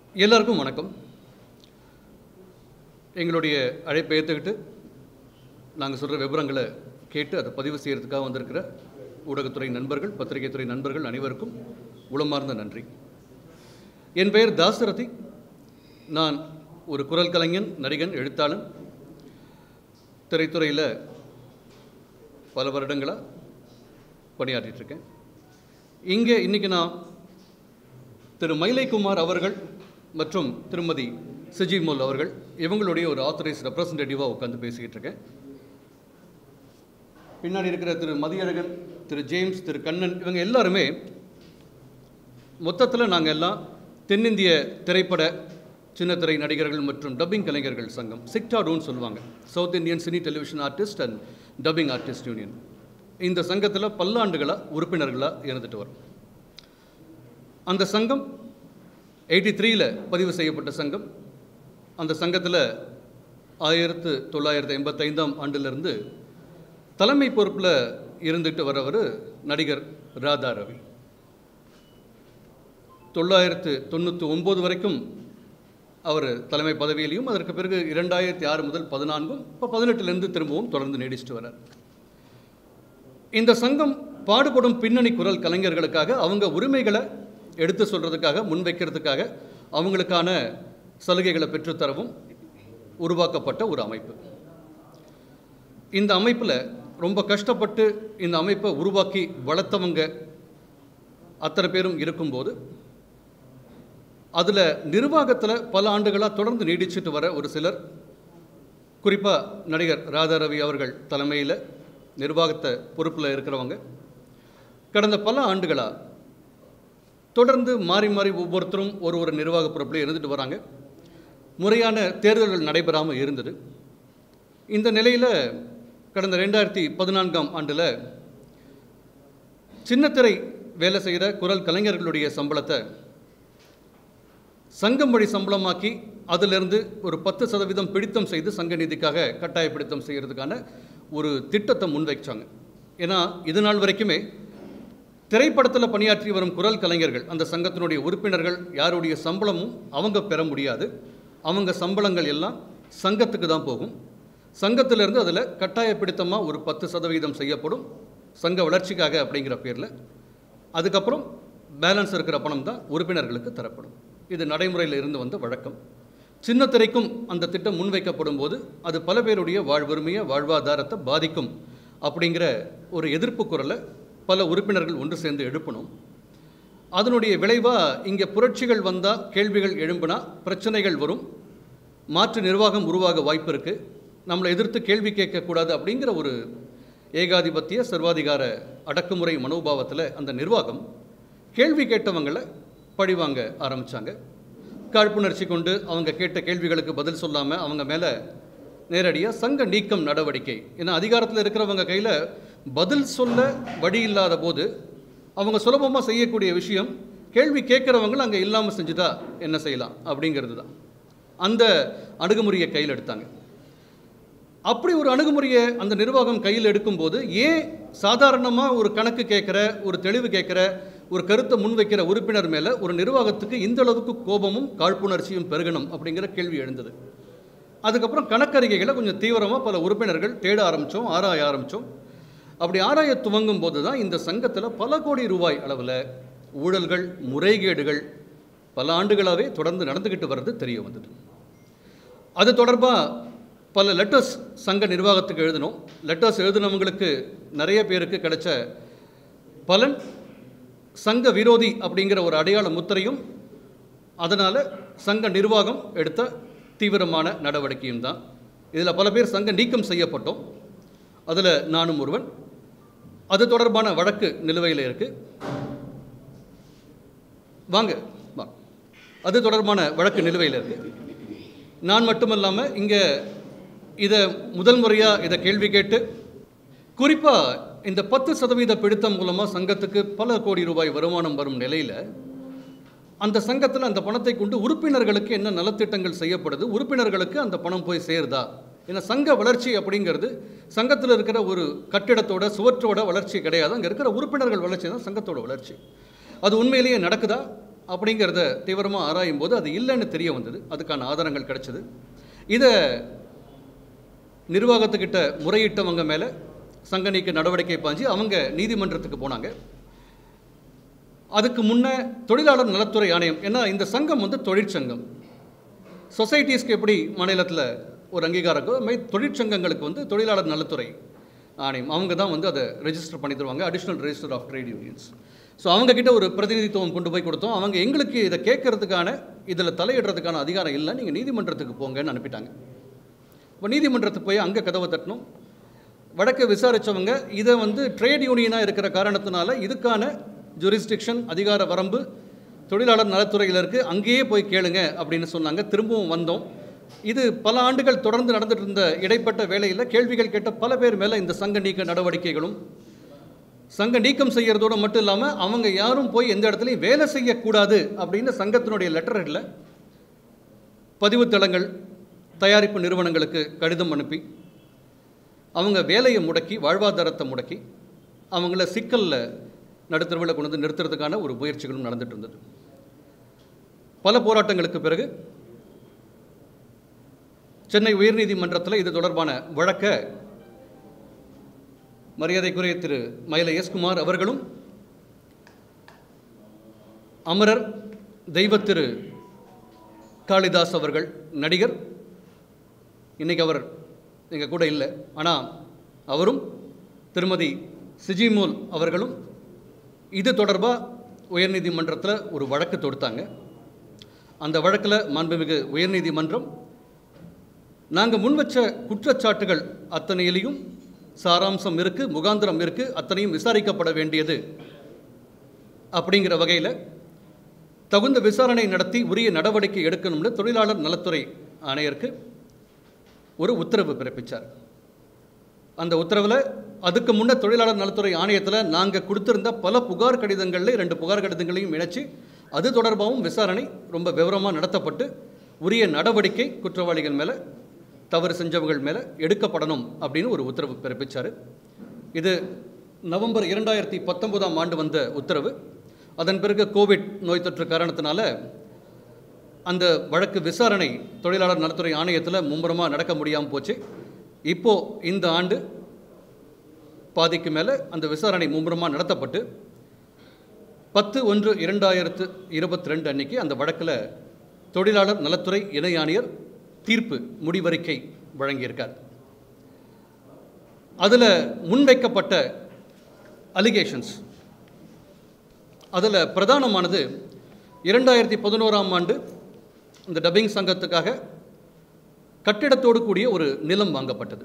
எல்லாருக்கும் வணக்கம் எங்களுடைய அழைப்பை ஏற்றுக்கிட்டு நாங்கள் சொல்கிற விவரங்களை கேட்டு அதை பதிவு செய்கிறதுக்காக வந்திருக்கிற ஊடகத்துறை நண்பர்கள் பத்திரிகைத்துறை நண்பர்கள் அனைவருக்கும் உளமார்ந்த நன்றி என் பெயர் தாசரதி நான் ஒரு குரல் கலைஞன் நடிகன் எழுத்தாளன் திரைத்துறையில் பல வருடங்களாக பணியாற்றிட்டு இருக்கேன் இங்கே இன்றைக்கி நான் திரு மயிலைக்குமார் அவர்கள் மற்றும் திருமதி சிஜிமோல் அவர்கள் இவங்களுடைய ஒரு ஆத்தரைஸ் ரெப்ரசன்டேட்டிவாக உட்காந்து பேசிக்கிட்டு இருக்கேன் பின்னாடி இருக்கிற திரு மதியழகன் திரு ஜேம்ஸ் திரு கண்ணன் இவங்க எல்லாருமே மொத்தத்தில் நாங்கள் எல்லாம் தென்னிந்திய திரைப்பட சின்னத்திரை நடிகர்கள் மற்றும் டப்பிங் கலைஞர்கள் சங்கம் சிக்டாடோன்னு சொல்லுவாங்க south Indian cine television artist and dubbing artist union இந்த சங்கத்தில் பல்லாண்டுகளாக உறுப்பினர்களாக இருந்துட்டு வரும் அந்த சங்கம் எயிட்டி த்ரீயில் பதிவு செய்யப்பட்ட சங்கம் அந்த சங்கத்தில் ஆயிரத்து தொள்ளாயிரத்து எண்பத்தைந்தாம் ஆண்டிலிருந்து தலைமை பொறுப்பில் இருந்துட்டு வரவர் நடிகர் ராதா ரவி தொள்ளாயிரத்து தொண்ணூற்றி ஒம்பது வரைக்கும் அவர் தலைமை பதவியிலையும் அதற்கு பிறகு இரண்டாயிரத்தி ஆறு முதல் பதினான்கும் இப்போ பதினெட்டுலேருந்து திரும்பவும் தொடர்ந்து நீடிச்சிட்டு வரார் இந்த சங்கம் பாடுபடும் பின்னணி குரல் கலைஞர்களுக்காக அவங்க உரிமைகளை எடுத்து சொல்கிறதுக்காக முன்வைக்கிறதுக்காக அவங்களுக்கான சலுகைகளை பெற்றுத்தரவும் உருவாக்கப்பட்ட ஒரு அமைப்பு இந்த அமைப்பில் ரொம்ப கஷ்டப்பட்டு இந்த அமைப்பை உருவாக்கி வளர்த்தவங்க அத்தனை பேரும் இருக்கும்போது அதில் நிர்வாகத்தில் பல ஆண்டுகளாக தொடர்ந்து நீடிச்சிட்டு வர ஒரு சிலர் குறிப்பாக நடிகர் ராதாரவி அவர்கள் தலைமையில் நிர்வாகத்தை பொறுப்பில் இருக்கிறவங்க கடந்த பல ஆண்டுகளாக தொடர்ந்து மாறி மாறி ஒவ்வொருத்தரும் ஒரு ஒரு நிர்வாக பொறுப்பில் இருந்துட்டு வராங்க முறையான தேர்தல்கள் நடைபெறாமல் இருந்தது இந்த நிலையில் கடந்த ரெண்டாயிரத்தி பதினான்காம் ஆண்டில் சின்னத்திரை வேலை செய்கிற குரல் கலைஞர்களுடைய சம்பளத்தை சங்கம் வழி சம்பளமாக்கி அதிலிருந்து ஒரு பத்து சதவீதம் பிடித்தம் செய்து சங்க நிதிக்காக கட்டாய பிடித்தம் செய்கிறதுக்கான ஒரு திட்டத்தை முன்வைச்சாங்க ஏன்னா இது நாள் வரைக்குமே திரைப்படத்தில் பணியாற்றி வரும் குரல் கலைஞர்கள் அந்த சங்கத்தினுடைய உறுப்பினர்கள் யாருடைய சம்பளமும் அவங்க பெற முடியாது அவங்க சம்பளங்கள் எல்லாம் சங்கத்துக்கு தான் போகும் சங்கத்திலிருந்து அதில் கட்டாய பிடித்தமாக ஒரு பத்து சதவீதம் செய்யப்படும் சங்க வளர்ச்சிக்காக அப்படிங்கிற பேரில் அதுக்கப்புறம் பேலன்ஸ் இருக்கிற பணம் தான் உறுப்பினர்களுக்கு தரப்படும் இது நடைமுறையில் இருந்து வந்த வழக்கம் சின்ன திரைக்கும் அந்த திட்டம் முன்வைக்கப்படும் போது அது பல பேருடைய வாழ்வுரிமையை வாழ்வாதாரத்தை பாதிக்கும் அப்படிங்கிற ஒரு எதிர்ப்பு குரலை பல உறுப்பினர்கள் ஒன்று சேர்ந்து எழுப்பணும் அதனுடைய விளைவாக இங்கே புரட்சிகள் வந்தால் கேள்விகள் எழும்பினா பிரச்சனைகள் வரும் மாற்று நிர்வாகம் உருவாக வாய்ப்பு இருக்குது நம்மளை எதிர்த்து கேள்வி கேட்கக்கூடாது அப்படிங்கிற ஒரு ஏகாதிபத்திய சர்வாதிகார அடக்குமுறை மனோபாவத்தில் அந்த நிர்வாகம் கேள்வி கேட்டவங்களை பழிவாங்க ஆரம்பித்தாங்க காழ்ப்புணர்ச்சி கொண்டு அவங்க கேட்ட கேள்விகளுக்கு பதில் சொல்லாமல் அவங்க மேலே நேரடியாக சங்க நீக்கம் நடவடிக்கை ஏன்னா அதிகாரத்தில் இருக்கிறவங்க கையில் பதில் சொல்ல வழி இல்லாத போது அவங்க சுலபமாக செய்யக்கூடிய விஷயம் கேள்வி கேட்குறவங்களை அங்கே இல்லாமல் செஞ்சுட்டா என்ன செய்யலாம் அப்படிங்கிறது தான் அந்த அணுகுமுறையை கையில் எடுத்தாங்க அப்படி ஒரு அணுகுமுறையை அந்த நிர்வாகம் கையில் எடுக்கும்போது ஏன் சாதாரணமாக ஒரு கணக்கு கேட்குற ஒரு தெளிவு கேட்குற ஒரு கருத்தை முன்வைக்கிற உறுப்பினர் மேலே ஒரு நிர்வாகத்துக்கு இந்த அளவுக்கு கோபமும் காழ்ப்புணர்ச்சியும் பெருகணும் அப்படிங்கிற கேள்வி எழுந்தது அதுக்கப்புறம் கணக்கறிகைகளை கொஞ்சம் தீவிரமாக பல உறுப்பினர்கள் தேட ஆரம்பித்தோம் ஆராய ஆரம்பித்தோம் அப்படி ஆராய துவங்கும் போது தான் இந்த சங்கத்தில் பல கோடி ரூபாய் அளவில் ஊழல்கள் முறைகேடுகள் பல ஆண்டுகளாகவே தொடர்ந்து நடந்துக்கிட்டு வர்றது தெரிய வந்தது அது தொடர்பாக பல லெட்டர்ஸ் சங்க நிர்வாகத்துக்கு எழுதினோம் லெட்டர்ஸ் எழுதினவங்களுக்கு நிறைய பேருக்கு கிடைச்ச பலன் சங்க விரோதி அப்படிங்கிற ஒரு அடையாள முத்திரையும் அதனால் சங்க நிர்வாகம் எடுத்த தீவிரமான நடவடிக்கையும் தான் இதில் பல பேர் சங்க நீக்கம் செய்யப்பட்டோம் அதில் நானும் ஒருவன் அது தொடர்பான வழக்கு நிலுவையில் இருக்குது வாங்க வாங்க அது தொடர்பான வழக்கு நிலுவையில் இருக்குது நான் மட்டுமல்லாமல் இங்கே இதை முதல் முறையாக இதை கேள்வி கேட்டு குறிப்பாக இந்த பத்து சதவீத பிடித்தம் மூலமாக சங்கத்துக்கு பல கோடி ரூபாய் வருமானம் வரும் நிலையில் அந்த சங்கத்தில் அந்த பணத்தை கொண்டு உறுப்பினர்களுக்கு என்ன நலத்திட்டங்கள் செய்யப்படுது உறுப்பினர்களுக்கு அந்த பணம் போய் சேருதா ஏன்னா சங்க வளர்ச்சி அப்படிங்கிறது சங்கத்தில் இருக்கிற ஒரு கட்டிடத்தோட சுவற்றோட வளர்ச்சி கிடையாது அங்கே இருக்கிற உறுப்பினர்கள் வளர்ச்சி தான் சங்கத்தோட வளர்ச்சி அது உண்மையிலேயே நடக்குதா அப்படிங்கிறத தீவிரமாக ஆராயும் போது அது இல்லைன்னு தெரிய வந்தது அதுக்கான ஆதாரங்கள் கிடைச்சது இதை நிர்வாகத்துக்கிட்ட முறையிட்டவங்க மேலே சங்க நீக்க நடவடிக்கை பாஞ்சு அவங்க நீதிமன்றத்துக்கு போனாங்க அதுக்கு முன்னே தொழிலாளர் நலத்துறை ஆணையம் ஏன்னா இந்த சங்கம் வந்து தொழிற்சங்கம் சொசைட்டிஸ்க்கு எப்படி மாநிலத்தில் ஒரு அங்கீகாரம் இருக்கோ அது மாதிரி தொழிற்சங்கங்களுக்கு வந்து தொழிலாளர் நலத்துறை ஆணையம் அவங்க தான் வந்து அதை ரெஜிஸ்டர் பண்ணி தருவாங்க additional register of trade unions so அவங்கக்கிட்ட ஒரு பிரதிநிதித்துவம் கொண்டு போய் கொடுத்தோம் அவங்க எங்களுக்கு இதை கேட்கறதுக்கான இதில் தலையிடுறதுக்கான அதிகாரம் இல்லை நீங்கள் நீதிமன்றத்துக்கு போங்கன்னு அனுப்பிட்டாங்க இப்போ நீதிமன்றத்துக்கு போய் அங்கே கதவை தட்டணும் வழக்கை விசாரித்தவங்க இதை வந்து ட்ரேட் யூனியனாக இருக்கிற காரணத்தினால இதுக்கான ஜூரிஸ்டிக்ஷன் அதிகார வரம்பு தொழிலாளர் நலத்துறையில் இருக்குது அங்கேயே போய் கேளுங்க அப்படின்னு சொன்னாங்க திரும்பவும் வந்தோம் இது பல ஆண்டுகள் தொடர்ந்து நடந்துட்டு இருந்த இடைப்பட்ட வேலையில் கேள்விகள் கேட்ட பல பேர் மேலே இந்த சங்க நீக்க நடவடிக்கைகளும் சங்க நீக்கம் செய்யறதோட மட்டும் இல்லாமல் அவங்க யாரும் போய் எந்த இடத்துலையும் வேலை செய்யக்கூடாது அப்படின்னு சங்கத்தினுடைய லெட்டர் இல்லை பதிவு தளங்கள் தயாரிப்பு நிறுவனங்களுக்கு கடிதம் அனுப்பி அவங்க வேலையை முடக்கி வாழ்வாதாரத்தை முடக்கி அவங்கள சிக்கலில் நடுத்தரவில் கொண்டு வந்து நிறுத்துறதுக்கான ஒரு முயற்சிகளும் நடந்துட்டு இருந்தது பல போராட்டங்களுக்கு பிறகு சென்னை உயர்நீதிமன்றத்தில் இது தொடர்பான வழக்கை மரியாதைக்குரிய திரு மயிலை எஸ் குமார் அவர்களும் அமரர் தெய்வத்திரு காளிதாஸ் அவர்கள் நடிகர் இன்னைக்கு அவர் எங்கள் கூட இல்லை ஆனால் அவரும் திருமதி சிஜிமோல் அவர்களும் இது தொடர்பாக உயர்நீதிமன்றத்தில் ஒரு வழக்கு தொடுத்தாங்க அந்த வழக்கில் மாண்புமிகு உயர்நீதிமன்றம் நாங்கள் முன்வச்ச குற்றச்சாட்டுகள் அத்தனையிலையும் சாராம்சம் இருக்குது முகாந்திரம் இருக்குது அத்தனையும் விசாரிக்கப்பட வேண்டியது அப்படிங்கிற வகையில் தகுந்த விசாரணை நடத்தி உரிய நடவடிக்கை எடுக்கணும்னு தொழிலாளர் நலத்துறை ஆணையருக்கு ஒரு உத்தரவு பிறப்பித்தார் அந்த உத்தரவில் அதுக்கு முன்ன தொழிலாளர் நலத்துறை ஆணையத்தில் நாங்கள் கொடுத்திருந்த பல புகார் கடிதங்களில் ரெண்டு புகார் கடிதங்களையும் இணைச்சி அது தொடர்பாகவும் விசாரணை ரொம்ப விவரமாக நடத்தப்பட்டு உரிய நடவடிக்கை குற்றவாளிகள் மேலே தவறு செஞ்சவங்கள் மேலே எடுக்கப்படணும் அப்படின்னு ஒரு உத்தரவு பிறப்பித்தார் இது நவம்பர் இரண்டாயிரத்தி பத்தொன்பதாம் ஆண்டு வந்த உத்தரவு அதன் பிறகு கோவிட் நோய் தொற்று காரணத்தினால அந்த வழக்கு விசாரணை தொழிலாளர் நலத்துறை ஆணையத்தில் மும்முரமாக நடக்க முடியாமல் போச்சு இப்போது இந்த ஆண்டு பாதிக்கு மேலே அந்த விசாரணை மும்முரமாக நடத்தப்பட்டு பத்து ஒன்று இரண்டாயிரத்து இருபத்தி ரெண்டு அன்னைக்கு அந்த வழக்கில் தொழிலாளர் நலத்துறை இணை ஆணையர் தீர்ப்பு முடிவறிக்கை வழங்கியிருக்கார் அதில் முன்வைக்கப்பட்ட அலிகேஷன்ஸ் அதில் பிரதானமானது இரண்டாயிரத்தி பதினோராம் ஆண்டு இந்த டப்பிங் சங்கத்துக்காக கட்டிடத்தோடு கூடிய ஒரு நிலம் வாங்கப்பட்டது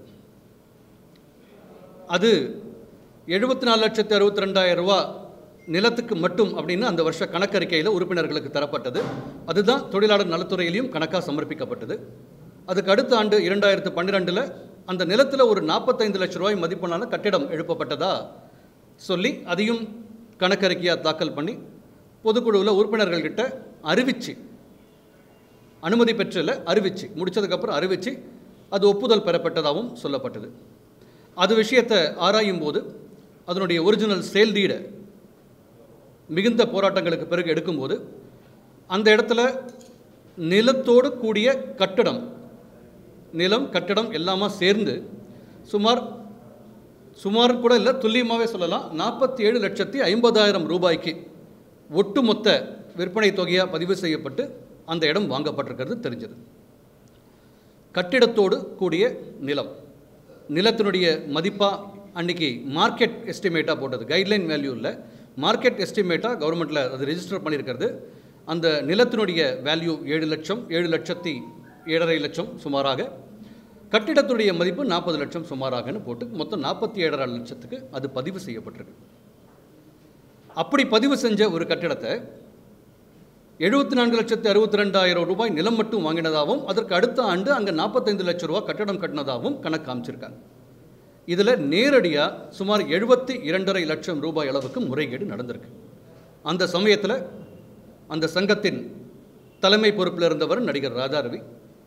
அது எழுபத்தி நாலு லட்சத்தி அறுபத்தி ரெண்டாயிரம் ரூபா நிலத்துக்கு மட்டும் அப்படின்னு அந்த வருஷ கணக்கறிக்கையில் உறுப்பினர்களுக்கு தரப்பட்டது அதுதான் தொழிலாளர் நலத்துறையிலையும் கணக்காக சமர்ப்பிக்கப்பட்டது அதுக்கு அடுத்த ஆண்டு இரண்டாயிரத்து பன்னிரெண்டில் அந்த நிலத்தில் ஒரு நாற்பத்தைந்து லட்ச ரூபாய் மதிப்பிலான கட்டிடம் எழுப்பப்பட்டதா சொல்லி அதையும் கணக்கறிக்கையாக தாக்கல் பண்ணி பொதுக்குழுவில் உறுப்பினர்கள்கிட்ட அறிவிச்சு அனுமதி பெற்றில்ல அறிவிச்சு முடிச்சதுக்கப்புறம் அறிவிச்சு அது ஒப்புதல் பெறப்பட்டதாகவும் சொல்லப்பட்டது அது விஷயத்தை ஆராயும் போது அதனுடைய ஒரிஜினல் சேல் டீடை மிகுந்த போராட்டங்களுக்கு பிறகு எடுக்கும்போது அந்த இடத்துல நிலத்தோடு கூடிய கட்டடம் நிலம் கட்டடம் எல்லாமா சேர்ந்து சுமார் சுமார் கூட இல்லை துல்லியமாகவே சொல்லலாம் நாற்பத்தி ஏழு லட்சத்தி ஐம்பதாயிரம் ரூபாய்க்கு ஒட்டுமொத்த விற்பனை தொகையாக பதிவு செய்யப்பட்டு அந்த இடம் வாங்கப்பட்டிருக்கிறது தெரிஞ்சது கட்டிடத்தோடு கூடிய நிலம் நிலத்தினுடைய மதிப்பாக அன்னைக்கு மார்க்கெட் எஸ்டிமேட்டாக போட்டது கைட்லைன் வேல்யூ இல்லை மார்க்கெட் எஸ்டிமேட்டாக கவர்மெண்ட்டில் அது ரெஜிஸ்டர் பண்ணியிருக்கிறது அந்த நிலத்தினுடைய வேல்யூ ஏழு லட்சம் ஏழு லட்சத்தி ஏழரை லட்சம் சுமாராக கட்டிடத்துடைய மதிப்பு நாற்பது லட்சம் சுமாராகன்னு போட்டு மொத்தம் நாற்பத்தி ஏழரை லட்சத்துக்கு அது பதிவு செய்யப்பட்டிருக்கு அப்படி பதிவு செஞ்ச ஒரு கட்டிடத்தை எழுபத்தி நான்கு லட்சத்து அறுபத்தி ரெண்டாயிரம் ரூபாய் நிலம் மட்டும் வாங்கினதாகவும் அதற்கு அடுத்த ஆண்டு அங்கே நாற்பத்தைந்து லட்சம் ரூபாய் கட்டடம் கட்டினதாகவும் கணக்கு காமிச்சிருக்காங்க இதில் நேரடியாக சுமார் எழுபத்தி இரண்டரை லட்சம் ரூபாய் அளவுக்கு முறைகேடு நடந்திருக்கு அந்த சமயத்தில் அந்த சங்கத்தின் தலைமை பொறுப்பில் இருந்தவர் நடிகர் ராஜாரவி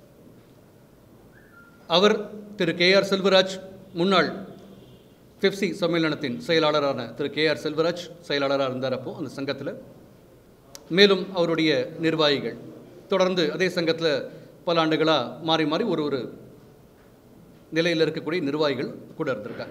அவர் திரு கே ஆர் செல்வராஜ் முன்னாள் பிப்சி சம்மேளனத்தின் செயலாளரான திரு கே ஆர் செல்வராஜ் செயலாளராக இருந்தார் அப்போ அந்த சங்கத்தில் மேலும் அவருடைய நிர்வாகிகள் தொடர்ந்து அதே சங்கத்தில் பல ஆண்டுகளாக மாறி மாறி ஒரு ஒரு நிலையில் இருக்கக்கூடிய நிர்வாகிகள் கூட இருந்திருக்காங்க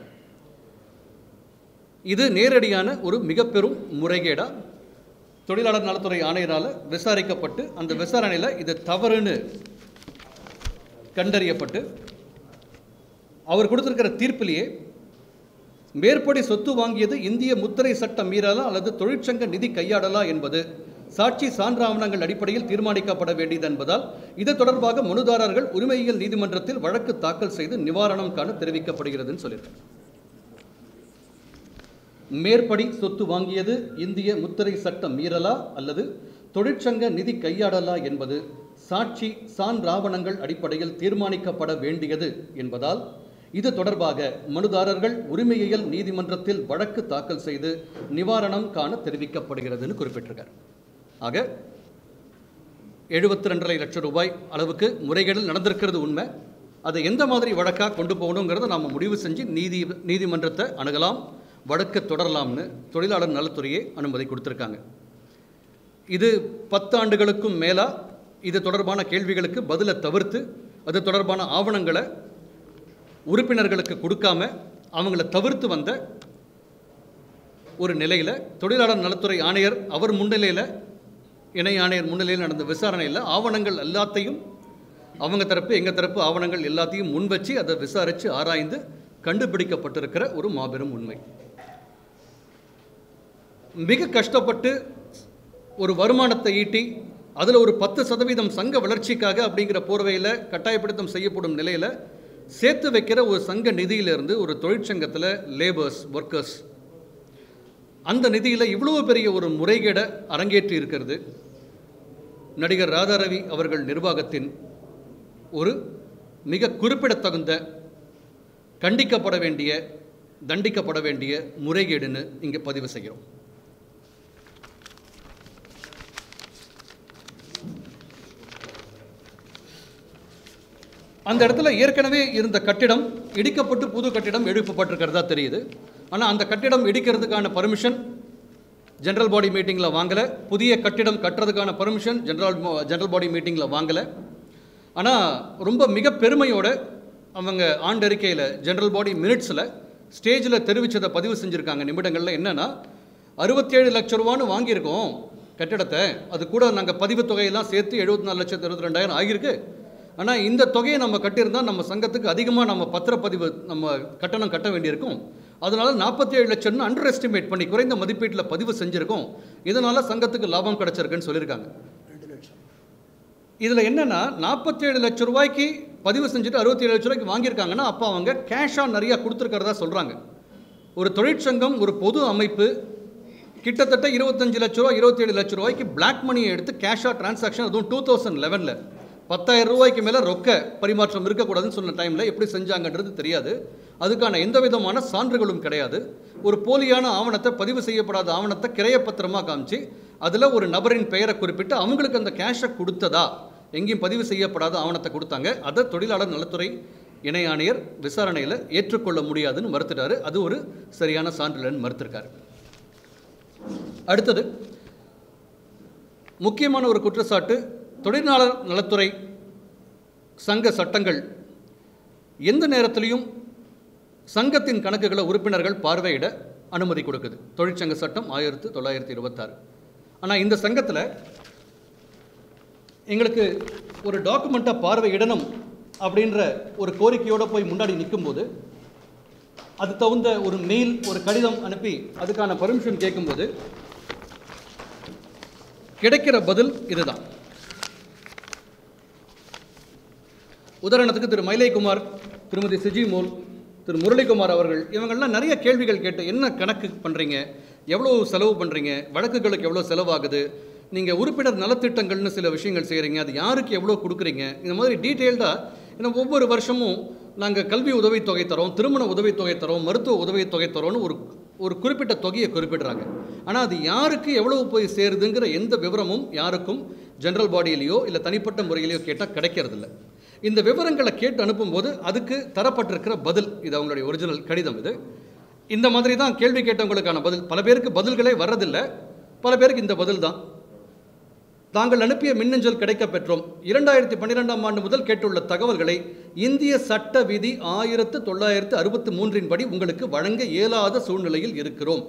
இது நேரடியான ஒரு மிக பெரும் முறைகேடா தொழிலாளர் நலத்துறை ஆணையரால் விசாரிக்கப்பட்டு அந்த விசாரணையில் இது தவறுன்னு கண்டறியப்பட்டு அவர் கொடுத்திருக்கிற தீர்ப்பிலேயே மேற்படி சொத்து வாங்கியது இந்திய முத்திரை சட்டம் மீறலா அல்லது தொழிற்சங்க நிதி கையாடலா என்பது சாட்சி சான்றாவணங்கள் அடிப்படையில் தீர்மானிக்கப்பட வேண்டியது என்பதால் இது தொடர்பாக மனுதாரர்கள் உரிமையியல் நீதிமன்றத்தில் வழக்கு தாக்கல் செய்து நிவாரணம் காண தெரிவிக்கப்படுகிறதுன்னு சொல்லியிருக்காங்க மேற்படி சொத்து வாங்கியது இந்திய முத்திரை சட்டம் மீறலா அல்லது தொழிற்சங்க நிதி கையாடலா என்பது சாட்சி சான்றாவணங்கள் அடிப்படையில் தீர்மானிக்கப்பட வேண்டியது என்பதால் இது தொடர்பாக மனுதாரர்கள் உரிமையியல் நீதிமன்றத்தில் வழக்கு தாக்கல் செய்து நிவாரணம் காண தெரிவிக்கப்படுகிறதுன்னு குறிப்பிட்டிருக்கார் ஆக எழுபத்தி ரெண்டரை லட்சம் ரூபாய் அளவுக்கு முறைகேடு நடந்திருக்கிறது உண்மை அதை எந்த மாதிரி வழக்காக கொண்டு போகணுங்கிறத நாம் முடிவு செஞ்சு நீதி நீதிமன்றத்தை அணுகலாம் வழக்கு தொடரலாம்னு தொழிலாளர் நலத்துறையே அனுமதி கொடுத்துருக்காங்க இது பத்தாண்டுகளுக்கும் மேலா இது தொடர்பான கேள்விகளுக்கு பதிலை தவிர்த்து அது தொடர்பான ஆவணங்களை உறுப்பினர்களுக்கு கொடுக்காம அவங்கள தவிர்த்து வந்த ஒரு நிலையில் தொழிலாளர் நலத்துறை ஆணையர் அவர் முன்னிலையில் இணை ஆணையர் முன்னிலையில் நடந்த விசாரணையில் ஆவணங்கள் எல்லாத்தையும் அவங்க தரப்பு எங்கள் தரப்பு ஆவணங்கள் எல்லாத்தையும் முன் வச்சு அதை விசாரித்து ஆராய்ந்து கண்டுபிடிக்கப்பட்டிருக்கிற ஒரு மாபெரும் உண்மை மிக கஷ்டப்பட்டு ஒரு வருமானத்தை ஈட்டி அதில் ஒரு பத்து சதவீதம் சங்க வளர்ச்சிக்காக அப்படிங்கிற போர்வையில் கட்டாயப்படுத்தம் செய்யப்படும் நிலையில் சேர்த்து வைக்கிற ஒரு சங்க நிதியிலிருந்து ஒரு தொழிற்சங்கத்தில் லேபர்ஸ் ஒர்க்கர்ஸ் அந்த நிதியில் இவ்வளவு பெரிய ஒரு முறைகேடை அரங்கேற்றி இருக்கிறது நடிகர் ராதாரவி அவர்கள் நிர்வாகத்தின் ஒரு மிக குறிப்பிடத்தகுந்த கண்டிக்கப்பட வேண்டிய தண்டிக்கப்பட வேண்டிய முறைகேடுன்னு இங்கே பதிவு செய்கிறோம் அந்த இடத்துல ஏற்கனவே இருந்த கட்டிடம் இடிக்கப்பட்டு புது கட்டிடம் எழுப்பப்பட்டிருக்கிறதா தெரியுது ஆனால் அந்த கட்டிடம் இடிக்கிறதுக்கான பர்மிஷன் ஜெனரல் பாடி மீட்டிங்கில் வாங்கலை புதிய கட்டிடம் கட்டுறதுக்கான பர்மிஷன் ஜெனரல் ஜெனரல் பாடி மீட்டிங்கில் வாங்கலை ஆனால் ரொம்ப மிக பெருமையோட அவங்க ஆண்டறிக்கையில் ஜெனரல் பாடி மினிட்ஸில் ஸ்டேஜில் தெரிவித்ததை பதிவு செஞ்சுருக்காங்க நிமிடங்களில் என்னென்னா அறுபத்தேழு லட்ச ரூபான்னு வாங்கியிருக்கோம் கட்டிடத்தை அது கூட நாங்கள் பதிவு தொகையெல்லாம் சேர்த்து எழுபத்தி நாலு லட்சத்து இருபத்தி ரெண்டாயிரம் ஆகியிருக்கு ஆனால் இந்த தொகையை நம்ம கட்டியிருந்தால் நம்ம சங்கத்துக்கு அதிகமாக நம்ம பத்திரப்பதிவு நம்ம கட்டணம் கட்ட வேண்டியிருக்கும் அதனால நாற்பத்தி ஏழு லட்சம்னு அண்டர் எஸ்டிமேட் பண்ணி குறைந்த மதிப்பீட்டில் பதிவு செஞ்சுருக்கோம் இதனால சங்கத்துக்கு லாபம் கிடைச்சிருக்குன்னு சொல்லியிருக்காங்க இதில் என்னென்னா நாற்பத்தேழு லட்ச ரூபாய்க்கு பதிவு செஞ்சுட்டு அறுபத்தேழு லட்ச ரூபாய்க்கு வாங்கியிருக்காங்கன்னா அப்போ அவங்க கேஷாக நிறையா கொடுத்துருக்கிறதா சொல்கிறாங்க ஒரு தொழிற்சங்கம் ஒரு பொது அமைப்பு கிட்டத்தட்ட இருபத்தஞ்சு லட்ச ரூபா இருபத்தேழு லட்ச ரூபாய்க்கு பிளாக் மணியை எடுத்து கேஷாக டிரான்சாக்ஷன் அதுவும் டூ தௌசண்ட் லெவனில் பத்தாயிரம் ரூபாய்க்கு மேலே ரொக்க பரிமாற்றம் இருக்கக்கூடாதுன்னு சொன்ன டைமில் எப்படி செஞ்சாங்கன்றது தெரியாது அதுக்கான எந்த விதமான சான்றுகளும் கிடையாது ஒரு போலியான ஆவணத்தை பதிவு செய்யப்படாத ஆவணத்தை கிரையப்பத்திரமாக காமிச்சு அதில் ஒரு நபரின் பெயரை குறிப்பிட்டு அவங்களுக்கு அந்த கேஷை கொடுத்ததா எங்கேயும் பதிவு செய்யப்படாத ஆவணத்தை கொடுத்தாங்க அதை தொழிலாளர் நலத்துறை இணை ஆணையர் விசாரணையில் ஏற்றுக்கொள்ள முடியாதுன்னு மறுத்துட்டாரு அது ஒரு சரியான சான்றிதழ்னு மறுத்திருக்காரு அடுத்தது முக்கியமான ஒரு குற்றச்சாட்டு தொழிலாளர் நலத்துறை சங்க சட்டங்கள் எந்த நேரத்திலையும் சங்கத்தின் கணக்குகளை உறுப்பினர்கள் பார்வையிட அனுமதி கொடுக்குது தொழிற்சங்க சட்டம் ஆயிரத்து தொள்ளாயிரத்தி இருபத்தாறு ஆனால் இந்த சங்கத்தில் எங்களுக்கு ஒரு டாக்குமெண்ட்டை பார்வையிடணும் அப்படின்ற ஒரு கோரிக்கையோடு போய் முன்னாடி நிற்கும்போது அது தகுந்த ஒரு மெயில் ஒரு கடிதம் அனுப்பி அதுக்கான பர்மிஷன் கேட்கும்போது கிடைக்கிற பதில் இதுதான் உதாரணத்துக்கு திரு மயிலைக்குமார் திருமதி சிஜிமோல் திரு முரளிக்குமார் அவர்கள் இவங்கெல்லாம் நிறைய கேள்விகள் கேட்டு என்ன கணக்கு பண்ணுறீங்க எவ்வளோ செலவு பண்ணுறீங்க வழக்குகளுக்கு எவ்வளோ செலவாகுது நீங்கள் உறுப்பினர் நலத்திட்டங்கள்னு சில விஷயங்கள் செய்கிறீங்க அது யாருக்கு எவ்வளோ கொடுக்குறீங்க இந்த மாதிரி டீட்டெயில்டாக ஏன்னா ஒவ்வொரு வருஷமும் நாங்கள் கல்வி உதவித்தொகை தரோம் திருமண உதவித்தொகை தரோம் மருத்துவ உதவித்தொகை தரோம்னு ஒரு ஒரு குறிப்பிட்ட தொகையை குறிப்பிடுறாங்க ஆனால் அது யாருக்கு எவ்வளவு போய் சேருதுங்கிற எந்த விவரமும் யாருக்கும் ஜெனரல் பாடியிலையோ இல்லை தனிப்பட்ட முறையிலையோ கேட்டால் கிடைக்கிறதில்ல இந்த விவரங்களை கேட்டு அனுப்பும்போது அதுக்கு தரப்பட்டிருக்கிற பதில் இது அவங்களுடைய ஒரிஜினல் கடிதம் இது இந்த மாதிரி தான் கேள்வி கேட்டவங்களுக்கான பதில் பல பேருக்கு பதில்களே வர்றதில்லை பல பேருக்கு இந்த பதில் தான் தாங்கள் அனுப்பிய மின்னஞ்சல் கிடைக்கப் பெற்றோம் இரண்டாயிரத்தி பன்னிரெண்டாம் ஆண்டு முதல் கேட்டுள்ள தகவல்களை இந்திய சட்ட விதி ஆயிரத்து தொள்ளாயிரத்து அறுபத்தி மூன்றின் படி உங்களுக்கு வழங்க இயலாத சூழ்நிலையில் இருக்கிறோம்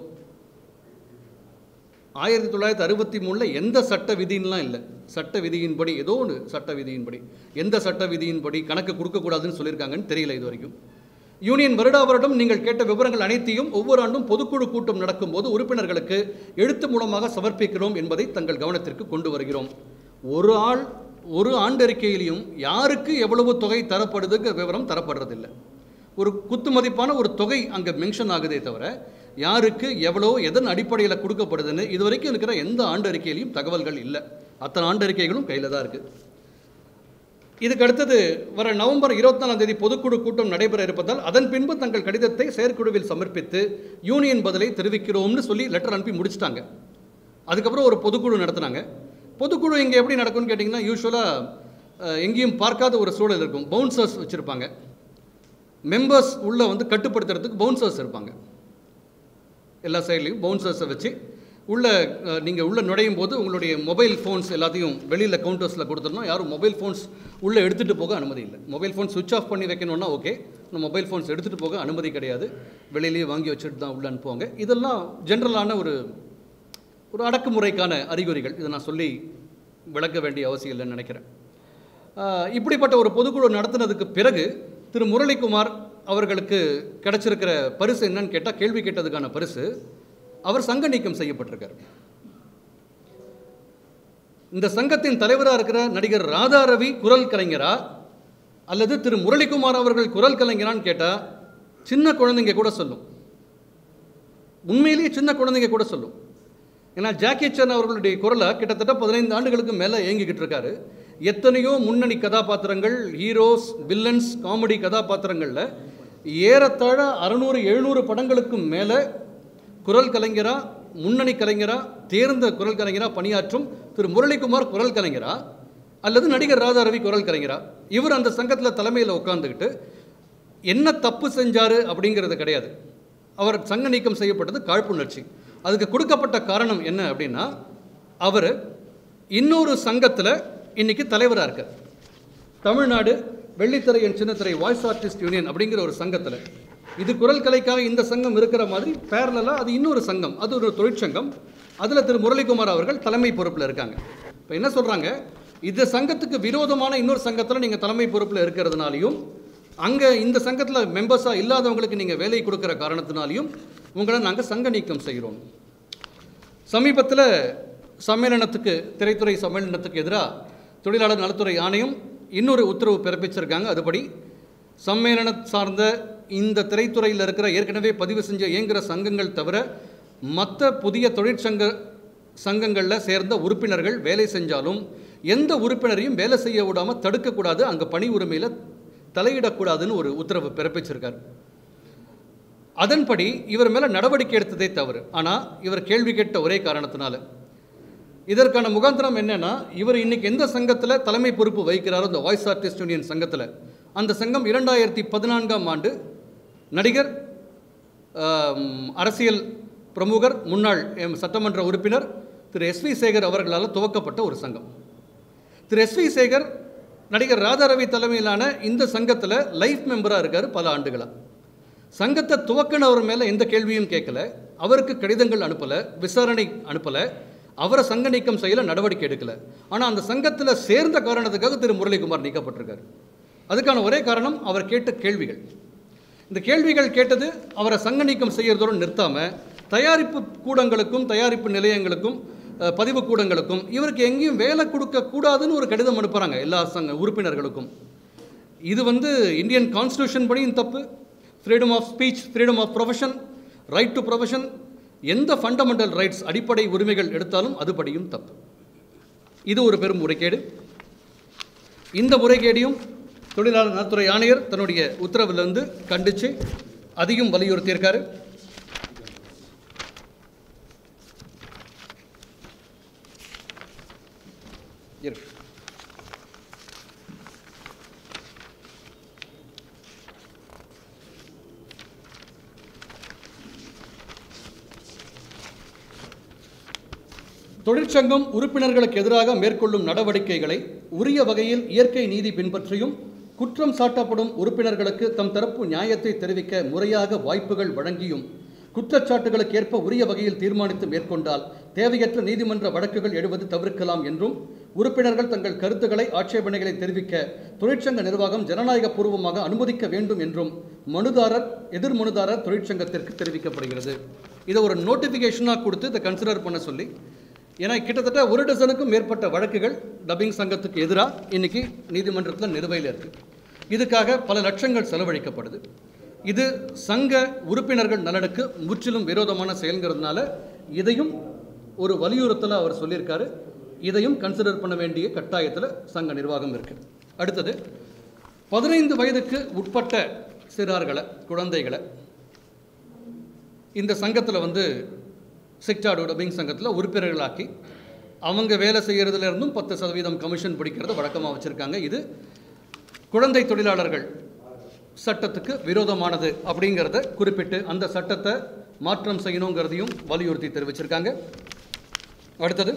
ஆயிரத்தி தொள்ளாயிரத்தி அறுபத்தி மூணில் எந்த சட்ட விதின்லாம் இல்லை சட்ட விதியின்படி ஏதோ ஒன்று சட்ட விதியின்படி எந்த சட்ட விதியின்படி கணக்கு கொடுக்கக்கூடாதுன்னு சொல்லியிருக்காங்கன்னு தெரியல இது வரைக்கும் யூனியன் வருடா வருடம் நீங்கள் கேட்ட விவரங்கள் அனைத்தையும் ஒவ்வொரு ஆண்டும் பொதுக்குழு கூட்டம் நடக்கும்போது உறுப்பினர்களுக்கு எழுத்து மூலமாக சமர்ப்பிக்கிறோம் என்பதை தங்கள் கவனத்திற்கு கொண்டு வருகிறோம் ஒரு ஆள் ஒரு ஆண்டறிக்கையிலையும் யாருக்கு எவ்வளவு தொகை தரப்படுதுங்கிற விவரம் தரப்படுறதில்லை ஒரு குத்து மதிப்பான ஒரு தொகை அங்கே மென்ஷன் ஆகுதே தவிர யாருக்கு எவ்வளோ எதன் அடிப்படையில் கொடுக்கப்படுதுன்னு இது வரைக்கும் இருக்கிற எந்த ஆண்டு அறிக்கையிலையும் தகவல்கள் இல்லை அத்தனை ஆண்டு அறிக்கைகளும் கையில் தான் இருக்குது இதுக்கு அடுத்தது வர நவம்பர் இருபத்தி நாலாம் தேதி பொதுக்குழு கூட்டம் நடைபெற இருப்பதால் அதன் பின்பு தங்கள் கடிதத்தை செயற்குழுவில் சமர்ப்பித்து யூனியன் பதிலை தெரிவிக்கிறோம்னு சொல்லி லெட்டர் அனுப்பி முடிச்சிட்டாங்க அதுக்கப்புறம் ஒரு பொதுக்குழு நடத்துனாங்க பொதுக்குழு இங்கே எப்படி நடக்கும்னு கேட்டிங்கன்னா யூஸ்வலாக எங்கேயும் பார்க்காத ஒரு சூழல் இருக்கும் பவுன்சர்ஸ் வச்சுருப்பாங்க மெம்பர்ஸ் உள்ளே வந்து கட்டுப்படுத்துறதுக்கு பவுன்சர்ஸ் இருப்பாங்க எல்லா சைட்லேயும் பவுன்சர்ஸை வச்சு உள்ளே நீங்கள் உள்ளே நுழையும் போது உங்களுடைய மொபைல் ஃபோன்ஸ் எல்லாத்தையும் வெளியில் கவுண்டர்ஸில் கொடுத்துடணும் யாரும் மொபைல் ஃபோன்ஸ் உள்ளே எடுத்துகிட்டு போக அனுமதி இல்லை மொபைல் ஃபோன் சுவிட்ச் ஆஃப் பண்ணி வைக்கணும்னா ஓகே ஆனால் மொபைல் ஃபோன்ஸ் எடுத்துகிட்டு போக அனுமதி கிடையாது வெளியிலேயே வாங்கி வச்சுட்டு தான் உள்ளே அனுப்புவாங்க இதெல்லாம் ஜென்ரலான ஒரு ஒரு அடக்குமுறைக்கான அறிகுறிகள் இதை நான் சொல்லி விளக்க வேண்டிய அவசியம் இல்லைன்னு நினைக்கிறேன் ஆஹ் இப்படிப்பட்ட ஒரு பொதுக்குழு நடத்தினதுக்கு பிறகு திரு முரளிக்குமார் அவர்களுக்கு கிடைச்சிருக்கிற பரிசு என்னன்னு கேட்டால் கேள்வி கேட்டதுக்கான பரிசு அவர் சங்க நீக்கம் செய்யப்பட்டிருக்கார் இந்த சங்கத்தின் தலைவராக இருக்கிற நடிகர் ராதா ரவி குரல் கலைஞரா அல்லது திரு முரளிக்குமார் அவர்கள் குரல் கலைஞரான்னு கேட்டால் சின்ன குழந்தைங்க கூட சொல்லும் உண்மையிலேயே சின்ன குழந்தைங்க கூட சொல்லும் ஏன்னா ஜாக்கி சான் அவர்களுடைய குரலை கிட்டத்தட்ட பதினைந்து ஆண்டுகளுக்கு மேலே இயங்கிக்கிட்டு இருக்காரு எத்தனையோ முன்னணி கதாபாத்திரங்கள் ஹீரோஸ் வில்லன்ஸ் காமெடி கதாபாத்திரங்களில் ஏறத்தாழ அறநூறு எழுநூறு படங்களுக்கு மேலே குரல் கலைஞரா முன்னணி கலைஞரா தேர்ந்த குரல் கலைஞரா பணியாற்றும் திரு முரளிக்குமார் குரல் கலைஞரா அல்லது நடிகர் ராதா ரவி குரல் கலைஞரா இவர் அந்த சங்கத்தில் தலைமையில் உட்காந்துக்கிட்டு என்ன தப்பு செஞ்சாரு அப்படிங்கிறது கிடையாது அவர் சங்க நீக்கம் செய்யப்பட்டது காழ்ப்புணர்ச்சி அதுக்கு கொடுக்கப்பட்ட காரணம் என்ன அப்படின்னா அவர் இன்னொரு சங்கத்தில் இன்னைக்கு தலைவராக இருக்கார் தமிழ்நாடு வெள்ளித்திரை என் சின்னத்திரை வாய்ஸ் ஆர்டிஸ்ட் யூனியன் அப்படிங்கிற ஒரு சங்கத்தில் இது குரல் கலைக்காக இந்த சங்கம் இருக்கிற மாதிரி பேரலாக அது இன்னொரு சங்கம் அது ஒரு தொழிற்சங்கம் அதில் திரு முரளிக்குமார் அவர்கள் தலைமை பொறுப்பில் இருக்காங்க இப்போ என்ன சொல்கிறாங்க இந்த சங்கத்துக்கு விரோதமான இன்னொரு சங்கத்தில் நீங்கள் தலைமை பொறுப்பில் இருக்கிறதுனாலையும் அங்கே இந்த சங்கத்தில் மெம்பர்ஸாக இல்லாதவங்களுக்கு நீங்கள் வேலை கொடுக்குற காரணத்தினாலையும் உங்களை நாங்கள் சங்க நீக்கம் செய்கிறோம் சமீபத்தில் சம்மேளனத்துக்கு திரைத்துறை சம்மேளனத்துக்கு எதிராக தொழிலாளர் நலத்துறை ஆணையம் இன்னொரு உத்தரவு பிறப்பிச்சிருக்காங்க அதுபடி சம்மேளன சார்ந்த இந்த திரைத்துறையில் இருக்கிற ஏற்கனவே பதிவு செஞ்ச இயங்குகிற சங்கங்கள் தவிர மற்ற புதிய தொழிற்சங்க சங்கங்களில் சேர்ந்த உறுப்பினர்கள் வேலை செஞ்சாலும் எந்த உறுப்பினரையும் வேலை செய்ய விடாமல் தடுக்கக்கூடாது அங்கே பணி உரிமையில் தலையிடக்கூடாதுன்னு ஒரு உத்தரவு பிறப்பிச்சிருக்கார் அதன்படி இவர் மேலே நடவடிக்கை எடுத்ததே தவறு ஆனால் இவர் கேள்வி கேட்ட ஒரே காரணத்தினால இதற்கான முகாந்திரம் என்னன்னா இவர் இன்னைக்கு எந்த சங்கத்தில் தலைமை பொறுப்பு வகிக்கிறாரோ இந்த வாய்ஸ் ஆர்டிஸ்ட் யூனியன் சங்கத்தில் அந்த சங்கம் இரண்டாயிரத்தி பதினான்காம் ஆண்டு நடிகர் ஆம், அரசியல் பிரமுகர் முன்னாள் எம் சட்டமன்ற உறுப்பினர் திரு எஸ் வி சேகர் அவர்களால் துவக்கப்பட்ட ஒரு சங்கம் திரு எஸ் வி சேகர் நடிகர் ராதாரவி தலைமையிலான இந்த சங்கத்தில் லைஃப் மெம்பராக இருக்கார் பல ஆண்டுகளாக சங்கத்தை துவக்கினவர் மேலே எந்த கேள்வியும் கேட்கல அவருக்கு கடிதங்கள் அனுப்பலை விசாரணை அனுப்பலை அவரை சங்க நீக்கம் செய்யல நடவடிக்கை எடுக்கல ஆனால் அந்த சங்கத்தில் சேர்ந்த காரணத்துக்காக திரு முரளிக்குமார் நீக்கப்பட்டிருக்காரு அதுக்கான ஒரே காரணம் அவர் கேட்ட கேள்விகள் இந்த கேள்விகள் கேட்டது அவரை சங்க நீக்கம் செய்யறதோடு நிறுத்தாம தயாரிப்பு கூடங்களுக்கும் தயாரிப்பு நிலையங்களுக்கும் அஹ், பதிவு கூடங்களுக்கும் இவருக்கு எங்கேயும் வேலை கொடுக்க கூடாதுன்னு ஒரு கடிதம் அனுப்புகிறாங்க எல்லா சங்க உறுப்பினர்களுக்கும் இது வந்து இந்தியன் கான்ஸ்டியூஷன் படியும் தப்பு freedom of speech freedom of profession right to profession எந்த ஃபண்டமெண்டல் ரைட்ஸ் அடிப்படை உரிமைகள் எடுத்தாலும் அதுபடியும் தப்பு இது ஒரு பெரும் முறைகேடு இந்த முறைகேடையும் தொழிலாளர் நலத்துறை ஆணையர் தன்னுடைய உத்தரவிலிருந்து கண்டித்து அதையும் வலியுறுத்தியிருக்காரு இரு. தொழிற்சங்கம் உறுப்பினர்களுக்கு எதிராக மேற்கொள்ளும் நடவடிக்கைகளை உரிய வகையில் இயற்கை நீதி பின்பற்றியும் குற்றம் சாட்டப்படும் உறுப்பினர்களுக்கு தம் தரப்பு நியாயத்தை தெரிவிக்க முறையாக வாய்ப்புகள் வழங்கியும் குற்றச்சாட்டுகளுக்கு ஏற்ப உரிய வகையில் தீர்மானித்து மேற்கொண்டால் தேவையற்ற நீதிமன்ற வழக்குகள் எழுவது தவிர்க்கலாம் என்றும் உறுப்பினர்கள் தங்கள் கருத்துக்களை ஆட்சேபனைகளை தெரிவிக்க தொழிற்சங்க நிர்வாகம் ஜனநாயக பூர்வமாக அனுமதிக்க வேண்டும் என்றும் மனுதாரர் எதிர் மனுதாரர் தொழிற்சங்கத்திற்கு தெரிவிக்கப்படுகிறது இதை ஒரு நோட்டிஃபிகேஷனாக கொடுத்து இதை கன்சிடர் பண்ண சொல்லி ஏன்னா கிட்டத்தட்ட ஒரு டசனுக்கும் மேற்பட்ட வழக்குகள் டப்பிங் சங்கத்துக்கு எதிராக இன்னைக்கு நீதிமன்றத்தில் நிலுவையில் இருக்கு இதுக்காக பல லட்சங்கள் செலவழிக்கப்படுது இது சங்க உறுப்பினர்கள் நலனுக்கு முற்றிலும் விரோதமான செயல்ங்கிறதுனால இதையும் ஒரு வலியுறுத்தலை அவர் சொல்லியிருக்காரு இதையும் கன்சிடர் பண்ண வேண்டிய கட்டாயத்தில் சங்க நிர்வாகம் இருக்கு அடுத்தது பதினைந்து வயதுக்கு உட்பட்ட சிறார்களை குழந்தைகளை இந்த சங்கத்தில் வந்து சிக்டாடு டப்பிங் சங்கத்தில் உறுப்பினர்களாக்கி அவங்க வேலை செய்கிறதுல இருந்தும் பத்து சதவீதம் கமிஷன் பிடிக்கிறத வழக்கமாக வச்சுருக்காங்க இது குழந்தை தொழிலாளர்கள் சட்டத்துக்கு விரோதமானது அப்படிங்கிறத குறிப்பிட்டு அந்த சட்டத்தை மாற்றம் செய்யணுங்கிறதையும் வலியுறுத்தி தெரிவிச்சிருக்காங்க அடுத்தது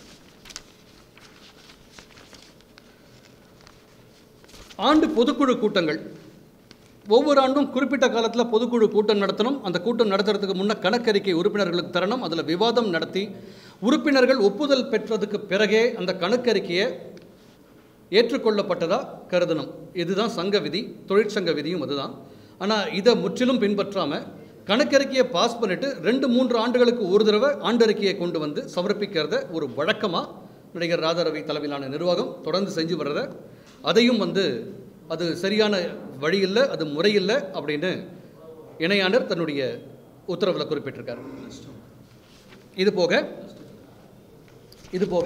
ஆண்டு பொதுக்குழு கூட்டங்கள் ஒவ்வொரு ஆண்டும் குறிப்பிட்ட காலத்தில் பொதுக்குழு கூட்டம் நடத்தணும் அந்த கூட்டம் நடத்துறதுக்கு முன்ன கணக்கறிக்கை உறுப்பினர்களுக்கு தரணும் அதில் விவாதம் நடத்தி உறுப்பினர்கள் ஒப்புதல் பெற்றதுக்கு பிறகே அந்த கணக்கறிக்கையை ஏற்றுக்கொள்ளப்பட்டதா கருதணும் இதுதான் சங்க விதி தொழிற்சங்க விதியும் அதுதான் ஆனால் இதை முற்றிலும் பின்பற்றாமல் கணக்கறிக்கையை பாஸ் பண்ணிட்டு ரெண்டு மூன்று ஆண்டுகளுக்கு ஒரு தடவை ஆண்டறிக்கையை கொண்டு வந்து சமர்ப்பிக்கிறத ஒரு வழக்கமாக நடிகர் ராதாரவி தலைமையிலான நிர்வாகம் தொடர்ந்து செஞ்சு வர்றத அதையும் வந்து அது சரியான வழி இல்லை அது முறையில்லை அப்படின்னு இணையாளர் தன்னுடைய உத்தரவில் குறிப்பிட்டிருக்கார் இது போக இது போக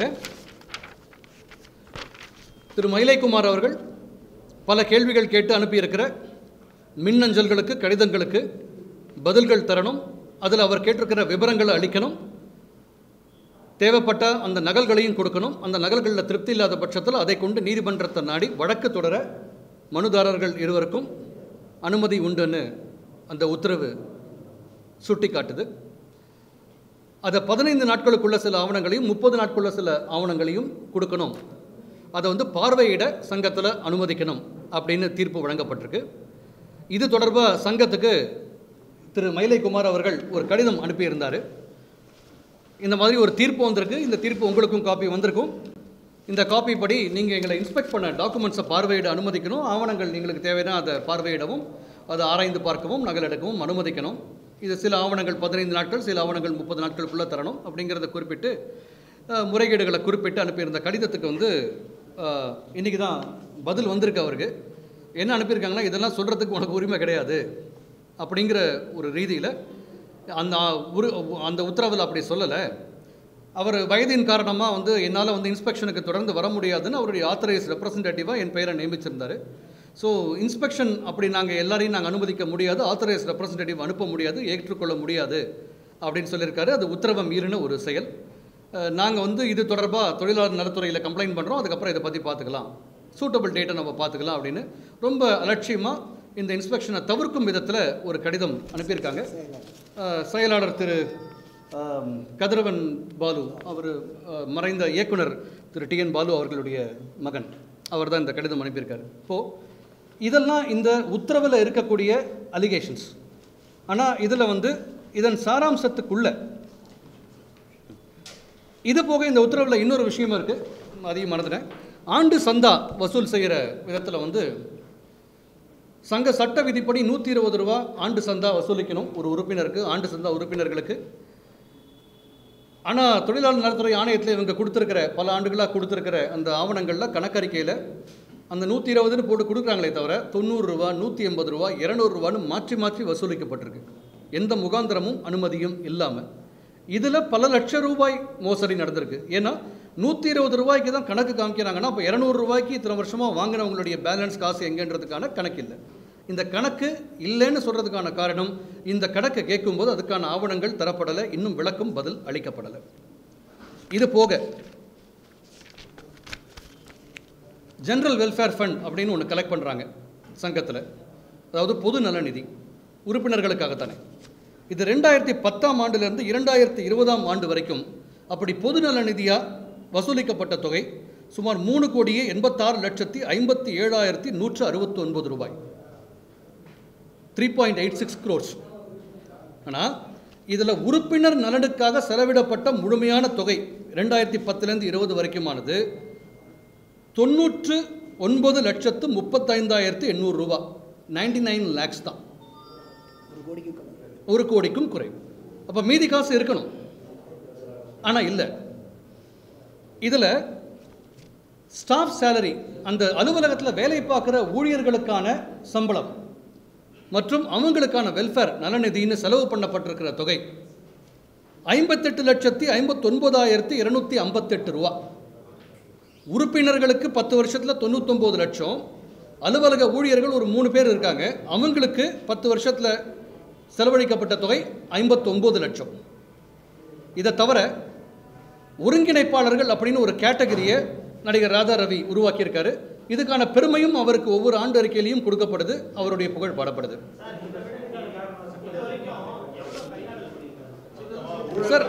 திரு மயிலைக்குமார் அவர்கள் பல கேள்விகள் கேட்டு அனுப்பியிருக்கிற மின்னஞ்சல்களுக்கு கடிதங்களுக்கு பதில்கள் தரணும் அதில் அவர் கேட்டிருக்கிற விவரங்களை அளிக்கணும் தேவைப்பட்ட அந்த நகல்களையும் கொடுக்கணும் அந்த நகல்களில் திருப்தி இல்லாத பட்சத்தில் அதை கொண்டு நீதிமன்றத்தை நாடி வழக்கு தொடர மனுதாரர்கள் இருவருக்கும் அனுமதி உண்டுன்னு அந்த உத்தரவு சுட்டி காட்டுது அதை பதினைந்து நாட்களுக்குள்ள சில ஆவணங்களையும் முப்பது நாட்களுள்ள சில ஆவணங்களையும் கொடுக்கணும் அதை வந்து பார்வையிட சங்கத்தில் அனுமதிக்கணும் அப்படின்னு தீர்ப்பு வழங்கப்பட்டிருக்கு இது தொடர்பாக சங்கத்துக்கு திரு மயிலைக்குமார் அவர்கள் ஒரு கடிதம் அனுப்பியிருந்தார் இந்த மாதிரி ஒரு தீர்ப்பு வந்திருக்கு இந்த தீர்ப்பு உங்களுக்கும் காப்பி வந்திருக்கும் இந்த காப்பி படி நீங்கள் எங்களை இன்ஸ்பெக்ட் பண்ண டாக்குமெண்ட்ஸை பார்வையிட அனுமதிக்கணும் ஆவணங்கள் எங்களுக்கு தேவைன்னா அதை பார்வையிடவும் அதை ஆராய்ந்து பார்க்கவும் நகல் எடுக்கவும் அனுமதிக்கணும் இது சில ஆவணங்கள் பதினைந்து நாட்கள் சில ஆவணங்கள் முப்பது நாட்களுக்குள்ளே தரணும் அப்படிங்கிறத குறிப்பிட்டு அஹ், முறைகேடுகளை குறிப்பிட்டு அனுப்பியிருந்த கடிதத்துக்கு வந்து அஹ், இன்னைக்கு தான் பதில் வந்திருக்கு அவருக்கு என்ன அனுப்பியிருக்காங்கன்னா இதெல்லாம் சொல்கிறதுக்கு உனக்கு உரிமை கிடையாது அப்படிங்கிற ஒரு ரீதியில் அந்த உரு அந்த உத்தரவில் அப்படி சொல்லலை அவர் வயதின் காரணமாக வந்து என்னால் வந்து இன்ஸ்பெக்ஷனுக்கு தொடர்ந்து வர முடியாதுன்னு அவருடைய ஆத்தரைஸ் ரெப்ரசன்டேட்டிவாக என் பெயரை நியமிச்சிருந்தார் ஸோ இன்ஸ்பெக்ஷன் அப்படி நாங்கள் எல்லாரையும் நாங்கள் அனுமதிக்க முடியாது ஆத்தரைஸ் ரெப்ரசன்டேட்டிவ் அனுப்ப முடியாது ஏற்றுக்கொள்ள முடியாது அப்படின்னு சொல்லியிருக்காரு அது உத்தரவை மீறின ஒரு செயல் நாங்கள் வந்து இது தொடர்பாக தொழிலாளர் நலத்துறையில் கம்ப்ளைண்ட் பண்ணுறோம் அதுக்கப்புறம் இதை பற்றி பார்த்துக்கலாம் சூட்டபிள் டேட்டை நம்ம பார்த்துக்கலாம் அப்படின்னு ரொம்ப அலட்சியமாக இந்த இன்ஸ்பெக்ஷனை தவிர்க்கும் விதத்தில் ஒரு கடிதம் அனுப்பியிருக்காங்க அஹ், செயலாளர் திரு ஆம், கதிரவன் பாலு அவர் மறைந்த இயக்குனர் திரு டி என் பாலு அவர்களுடைய மகன் அவர் தான் இந்த கடிதம் அனுப்பியிருக்காரு இப்போது இதெல்லாம் இந்த உத்தரவில் இருக்கக்கூடிய அலிகேஷன்ஸ் ஆனால் இதில் வந்து இதன் சாராம்சத்துக்குள்ள இது போக இந்த உத்தரவில் இன்னொரு விஷயமும் இருக்குது அதையும் மறந்துட்டேன் ஆண்டு சந்தா வசூல் செய்கிற விதத்தில் வந்து சங்க சட்ட விதிப்படி நூற்றி இருபது ரூபா ஆண்டு சந்தா வசூலிக்கணும் ஒரு உறுப்பினருக்கு ஆண்டு சந்தா உறுப்பினர்களுக்கு ஆனால் தொழிலாளர் நலத்துறை ஆணையத்தில் இவங்க கொடுத்துருக்கிற பல ஆண்டுகளாக கொடுத்துருக்கிற அந்த ஆவணங்களில் கணக்கறிக்கையில் அந்த நூற்றி இருபதுன்னு போட்டு கொடுக்குறாங்களே தவிர தொண்ணூறு ரூபா நூற்றி எண்பது ரூபா இரநூறு ரூபான்னு மாற்றி மாற்றி வசூலிக்கப்பட்டிருக்கு எந்த முகாந்திரமும் அனுமதியும் இல்லாமல் இதில் பல லட்சம் ரூபாய் மோசடி நடந்திருக்கு ஏன்னா நூற்றி இருபது ரூபாய்க்கு தான் கணக்கு காமிக்கிறாங்கன்னா அப்போ இரநூறு ரூபாய்க்கு இத்தனை வருஷமாக வாங்கினவங்களுடைய பேலன்ஸ் காசு எங்கன்றதுக்கான கணக்கு இல்லை இந்த கணக்கு இல்லைன்னு சொல்கிறதுக்கான காரணம் இந்த கணக்கை கேட்கும்போது அதுக்கான ஆவணங்கள் தரப்படலை இன்னும் விளக்கம் பதில் அளிக்கப்படலை இது போக ஜெனரல் வெல்ஃபேர் ஃபண்ட் அப்படின்னு ஒன்று கலெக்ட் பண்ணுறாங்க சங்கத்தில் அதாவது பொது நலநிதி உறுப்பினர்களுக்காகத்தானே இது ரெண்டாயிரத்தி பத்தாம் ஆண்டிலிருந்து இரண்டாயிரத்தி இருபதாம் ஆண்டு வரைக்கும் அப்படி பொதுநல நிதியாக வசூலிக்கப்பட்ட தொகை சுமார் மூணு கோடியே எண்பத்தாறு லட்சத்தி ஐம்பத்தி ஏழாயிரத்தி நூற்று அறுபத்தி ஒன்பது ரூபாய் three point eight six crores ஆனால் இதில் உறுப்பினர் நலனுக்காக செலவிடப்பட்ட முழுமையான தொகை ரெண்டாயிரத்தி பத்துலேருந்து இருபது வரைக்குமானது தொண்ணூற்று ஒன்பது லட்சத்து முப்பத்தைந்தாயிரத்து எண்ணூறு ரூபா நைன்டி நைன் லேக்ஸ் தான் ஒரு கோடிக்கு கம்மி ஒரு கோடிக்கும் குறைவு அப்போ மீதி காசு இருக்கணும் ஆனால் இல்லை இதில் ஸ்டாஃப் சேலரி அந்த அலுவலகத்தில் வேலை பார்க்குற ஊழியர்களுக்கான சம்பளம் மற்றும் அவங்களுக்கான வெல்ஃபேர் நலநிதின்னு செலவு பண்ணப்பட்டிருக்கிற தொகை ஐம்பத்தெட்டு லட்சத்தி ஐம்பத்தொன்பதாயிரத்தி இருநூத்தி ஐம்பத்தெட்டு ரூபா உறுப்பினர்களுக்கு பத்து வருஷத்தில் தொண்ணூத்தொம்பது லட்சம் அலுவலக ஊழியர்கள் ஒரு மூணு பேர் இருக்காங்க அவங்களுக்கு பத்து வருஷத்தில் செலவழிக்கப்பட்ட தொகை ஐம்பத்தொம்போது லட்சம் இதை தவிர ஒருங்கிணைப்பாளர்கள் அப்படின்னு ஒரு கேட்டகரியை நடிகர் ராதா ரவி உருவாக்கியிருக்காரு இதுக்கான பெருமையும் அவருக்கு ஒவ்வொரு ஆண்டு அறிக்கையிலையும் கொடுக்கப்படுது அவருடைய புகழ் பாடப்படுது சார்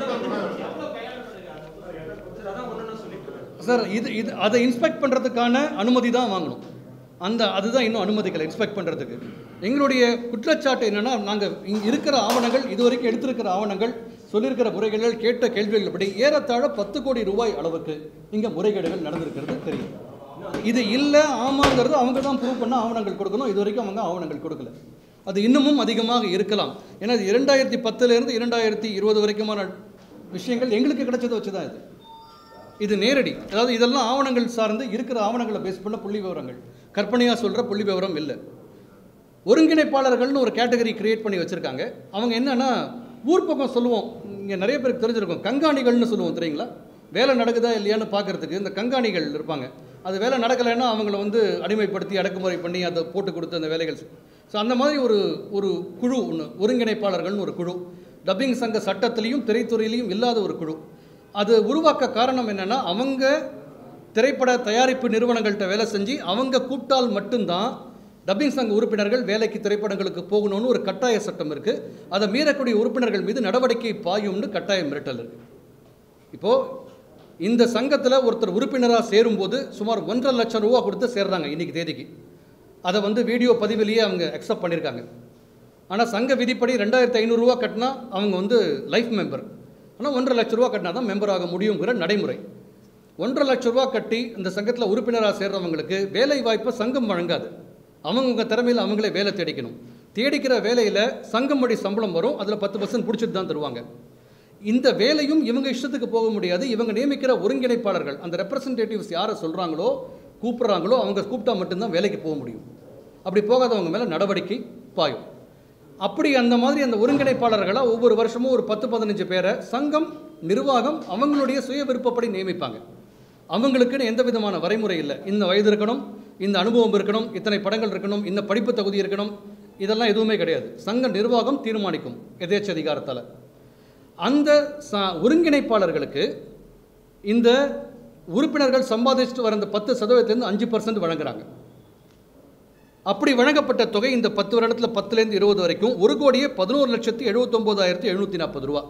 சார் இது இது அதை இன்ஸ்பெக்ட் பண்ணுறதுக்கான அனுமதி தான் வாங்கணும் அந்த அதுதான் இன்னும் அனுமதிக்கலை இன்ஸ்பெக்ட் பண்ணுறதுக்கு எங்களுடைய குற்றச்சாட்டு என்னென்னா நாங்கள் இங்கே இருக்கிற ஆவணங்கள் இதுவரைக்கும் எடுத்திருக்கிற ஆவணங்கள் சொல்லியிருக்கிற முறைகள் கேட்ட கேள்விகள் படி ஏறத்தாழ பத்து கோடி ரூபாய் அளவுக்கு இங்கே முறைகேடுகள் நடந்திருக்கிறது தெரியும் இது இல்லை ஆமாங்கிறது அவங்க தான் ப்ரூவ் பண்ண ஆவணங்கள் கொடுக்கணும் இது வரைக்கும் அவங்க ஆவணங்கள் கொடுக்கல அது இன்னமும் அதிகமாக இருக்கலாம் ஏன்னா இது இரண்டாயிரத்தி பத்துலேருந்து இரண்டாயிரத்தி இருபது வரைக்குமான விஷயங்கள் எங்களுக்கு கிடைச்சதை வச்சு தான் இது இது நேரடி அதாவது இதெல்லாம் ஆவணங்கள் சார்ந்து இருக்கிற ஆவணங்களை பேஸ் பண்ண புள்ளி விவரங்கள் கற்பனையாக சொல்கிற புள்ளி விவரம் இல்லை ஒருங்கிணைப்பாளர்கள்னு ஒரு கேட்டகரி கிரியேட் பண்ணி வச்சுருக்காங்க அவங்க என்னன்னா ஊர் பக்கம் சொல்லுவோம் இங்கே நிறைய பேருக்கு தெரிஞ்சிருக்கும் கண்காணிகள்னு சொல்லுவோம் தெரியுங்களா வேலை நடக்குதா இல்லையான்னு பார்க்கறதுக்கு இந்த கண்காணிகள் இருப்பாங்க அது வேலை நடக்கலைன்னா அவங்கள வந்து அடிமைப்படுத்தி அடக்குமுறை பண்ணி அதை போட்டு கொடுத்து அந்த வேலைகள் ஸோ அந்த மாதிரி ஒரு ஒரு குழு ஒன்று ஒருங்கிணைப்பாளர்கள்னு ஒரு குழு டப்பிங் சங்க சட்டத்திலையும் திரைத்துறையிலையும் இல்லாத ஒரு குழு அது உருவாக்க காரணம் என்னென்னா அவங்க திரைப்பட தயாரிப்பு நிறுவனங்கள்கிட்ட வேலை செஞ்சு அவங்க கூப்பிட்டால் மட்டும்தான் டப்பிங் சங்க உறுப்பினர்கள் வேலைக்கு திரைப்படங்களுக்கு போகணும்னு ஒரு கட்டாய சட்டம் இருக்குது அதை மீறக்கூடிய உறுப்பினர்கள் மீது நடவடிக்கை பாயும்னு கட்டாய மிரட்டல் இருக்குது இப்போது இந்த சங்கத்தில் ஒருத்தர் உறுப்பினராக சேரும்போது சுமார் ஒன்றரை லட்சம் ரூபா கொடுத்து சேர்றாங்க இன்னைக்கு தேதிக்கு அதை வந்து வீடியோ பதிவிலேயே அவங்க அக்செப்ட் பண்ணியிருக்காங்க ஆனால் சங்க விதிப்படி ரெண்டாயிரத்தி ஐநூறுரூவா கட்டினா அவங்க வந்து லைஃப் மெம்பர் ஆனால் ஒன்றரை லட்ச ரூபா கட்டினா தான் மெம்பர் ஆக முடியுங்கிற நடைமுறை ஒன்றரை லட்ச ரூபா கட்டி இந்த சங்கத்தில் உறுப்பினராக சேர்றவங்களுக்கு வேலை வாய்ப்பை சங்கம் வழங்காது அவங்கவுங்க திறமையில் அவங்களே வேலை தேடிக்கணும் தேடிக்கிற வேலையில் சங்கம் வழி சம்பளம் வரும் அதில் பத்து பர்சன்ட் பிடிச்சிட்டு தான் தருவாங்க இந்த வேலையும் இவங்க இஷ்டத்துக்கு போக முடியாது இவங்க நியமிக்கிற ஒருங்கிணைப்பாளர்கள் அந்த ரெப்ரசன்டேட்டிவ்ஸ் யாரை சொல்கிறாங்களோ கூப்பிட்றாங்களோ அவங்க கூப்பிட்டா மட்டும்தான் வேலைக்கு போக முடியும் அப்படி போகாதவங்க மேலே நடவடிக்கை பாயும் அப்படி அந்த மாதிரி அந்த ஒருங்கிணைப்பாளர்களாக ஒவ்வொரு வருஷமும் ஒரு பத்து பதினஞ்சு பேரை சங்கம் நிர்வாகம் அவங்களுடைய சுய விருப்பப்படி நியமிப்பாங்க அவங்களுக்குன்னு எந்த விதமான வரைமுறை இல்லை இந்த வயது இருக்கணும் இந்த அனுபவம் இருக்கணும் இத்தனை படங்கள் இருக்கணும் இந்த படிப்பு தகுதி இருக்கணும் இதெல்லாம் எதுவுமே கிடையாது சங்க நிர்வாகம் தீர்மானிக்கும் எதேச்ச அதிகாரத்தால் அந்த ச ஒருங்கிணைப்பாளர்களுக்கு இந்த உறுப்பினர்கள் சம்பாதிச்சுட்டு வர அந்த பத்து சதவீதத்துலேருந்து அஞ்சு பர்சன்ட் வழங்குறாங்க அப்படி வழங்கப்பட்ட தொகை இந்த பத்து வருடத்தில் பத்துலேருந்து இருபது வரைக்கும் ஒரு கோடியே பதினோரு லட்சத்தி எழுபத்தொம்போதாயிரத்தி எழுநூற்றி நாற்பது ரூபா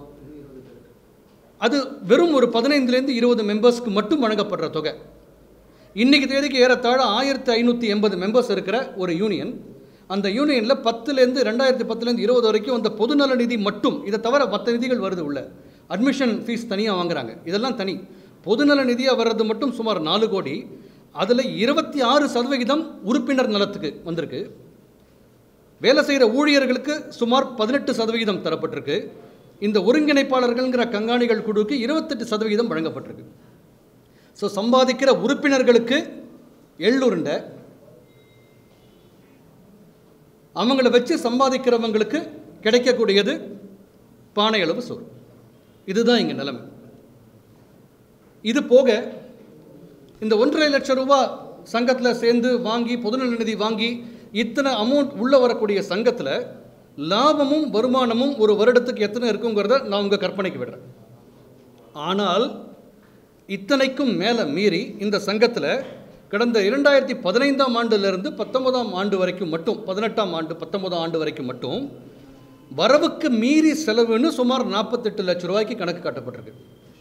அது வெறும் ஒரு பதினைந்துலேருந்து இருபது மெம்பர்ஸ்க்கு மட்டும் வழங்கப்படுற தொகை இன்னைக்கு தேதிக்கு ஏறத்தாழ ஆயிரத்தி ஐநூற்றி எண்பது மெம்பர்ஸ் இருக்கிற ஒரு யூனியன் அந்த யூனியனில் பத்துலேருந்து ரெண்டாயிரத்தி பத்துலேருந்து இருபது வரைக்கும் அந்த பொதுநல நிதி மட்டும் இதை தவிர மற்ற நிதிகள் வருது உள்ள அட்மிஷன் ஃபீஸ் தனியாக வாங்குறாங்க இதெல்லாம் தனி பொதுநல நிதியாக வர்றது மட்டும் சுமார் நாலு கோடி அதில் இருபத்தி ஆறு சதவிகிதம் உறுப்பினர் நலத்துக்கு வந்திருக்கு வேலை செய்கிற ஊழியர்களுக்கு சுமார் பதினெட்டு சதவிகிதம் தரப்பட்டிருக்கு இந்த ஒருங்கிணைப்பாளர்கள்ங்கிற கண்காணிகள் குழுவுக்கு இருபத்தெட்டு சதவிகிதம் வழங்கப்பட்டிருக்கு ஸோ சம்பாதிக்கிற உறுப்பினர்களுக்கு எள்ளுருண்டை அவங்கள வச்சு சம்பாதிக்கிறவங்களுக்கு கிடைக்கக்கூடியது பானை அளவு சோறு இதுதான் இங்கே நிலைமை இது போக இந்த ஒன்றரை லட்சம் ரூபா சங்கத்தில் சேர்ந்து வாங்கி பொதுநல நிதி வாங்கி இத்தனை அமௌண்ட் உள்ளே வரக்கூடிய சங்கத்தில் லாபமும் வருமானமும் ஒரு வருடத்துக்கு எத்தனை இருக்குங்கிறத நான் உங்கள் கற்பனைக்கு விடுறேன் ஆனால் இத்தனைக்கும் மேலே மீறி இந்த சங்கத்தில் கடந்த இரண்டாயிரத்தி பதினைந்தாம் ஆண்டிலிருந்து பத்தொன்பதாம் ஆண்டு வரைக்கும் மட்டும் பதினெட்டாம் ஆண்டு பத்தொன்பதாம் ஆண்டு வரைக்கும் மட்டும் வரவுக்கு மீறி செலவுன்னு சுமார் நாற்பத்தெட்டு லட்ச ரூபாய்க்கு கணக்கு காட்டப்பட்டிருக்கு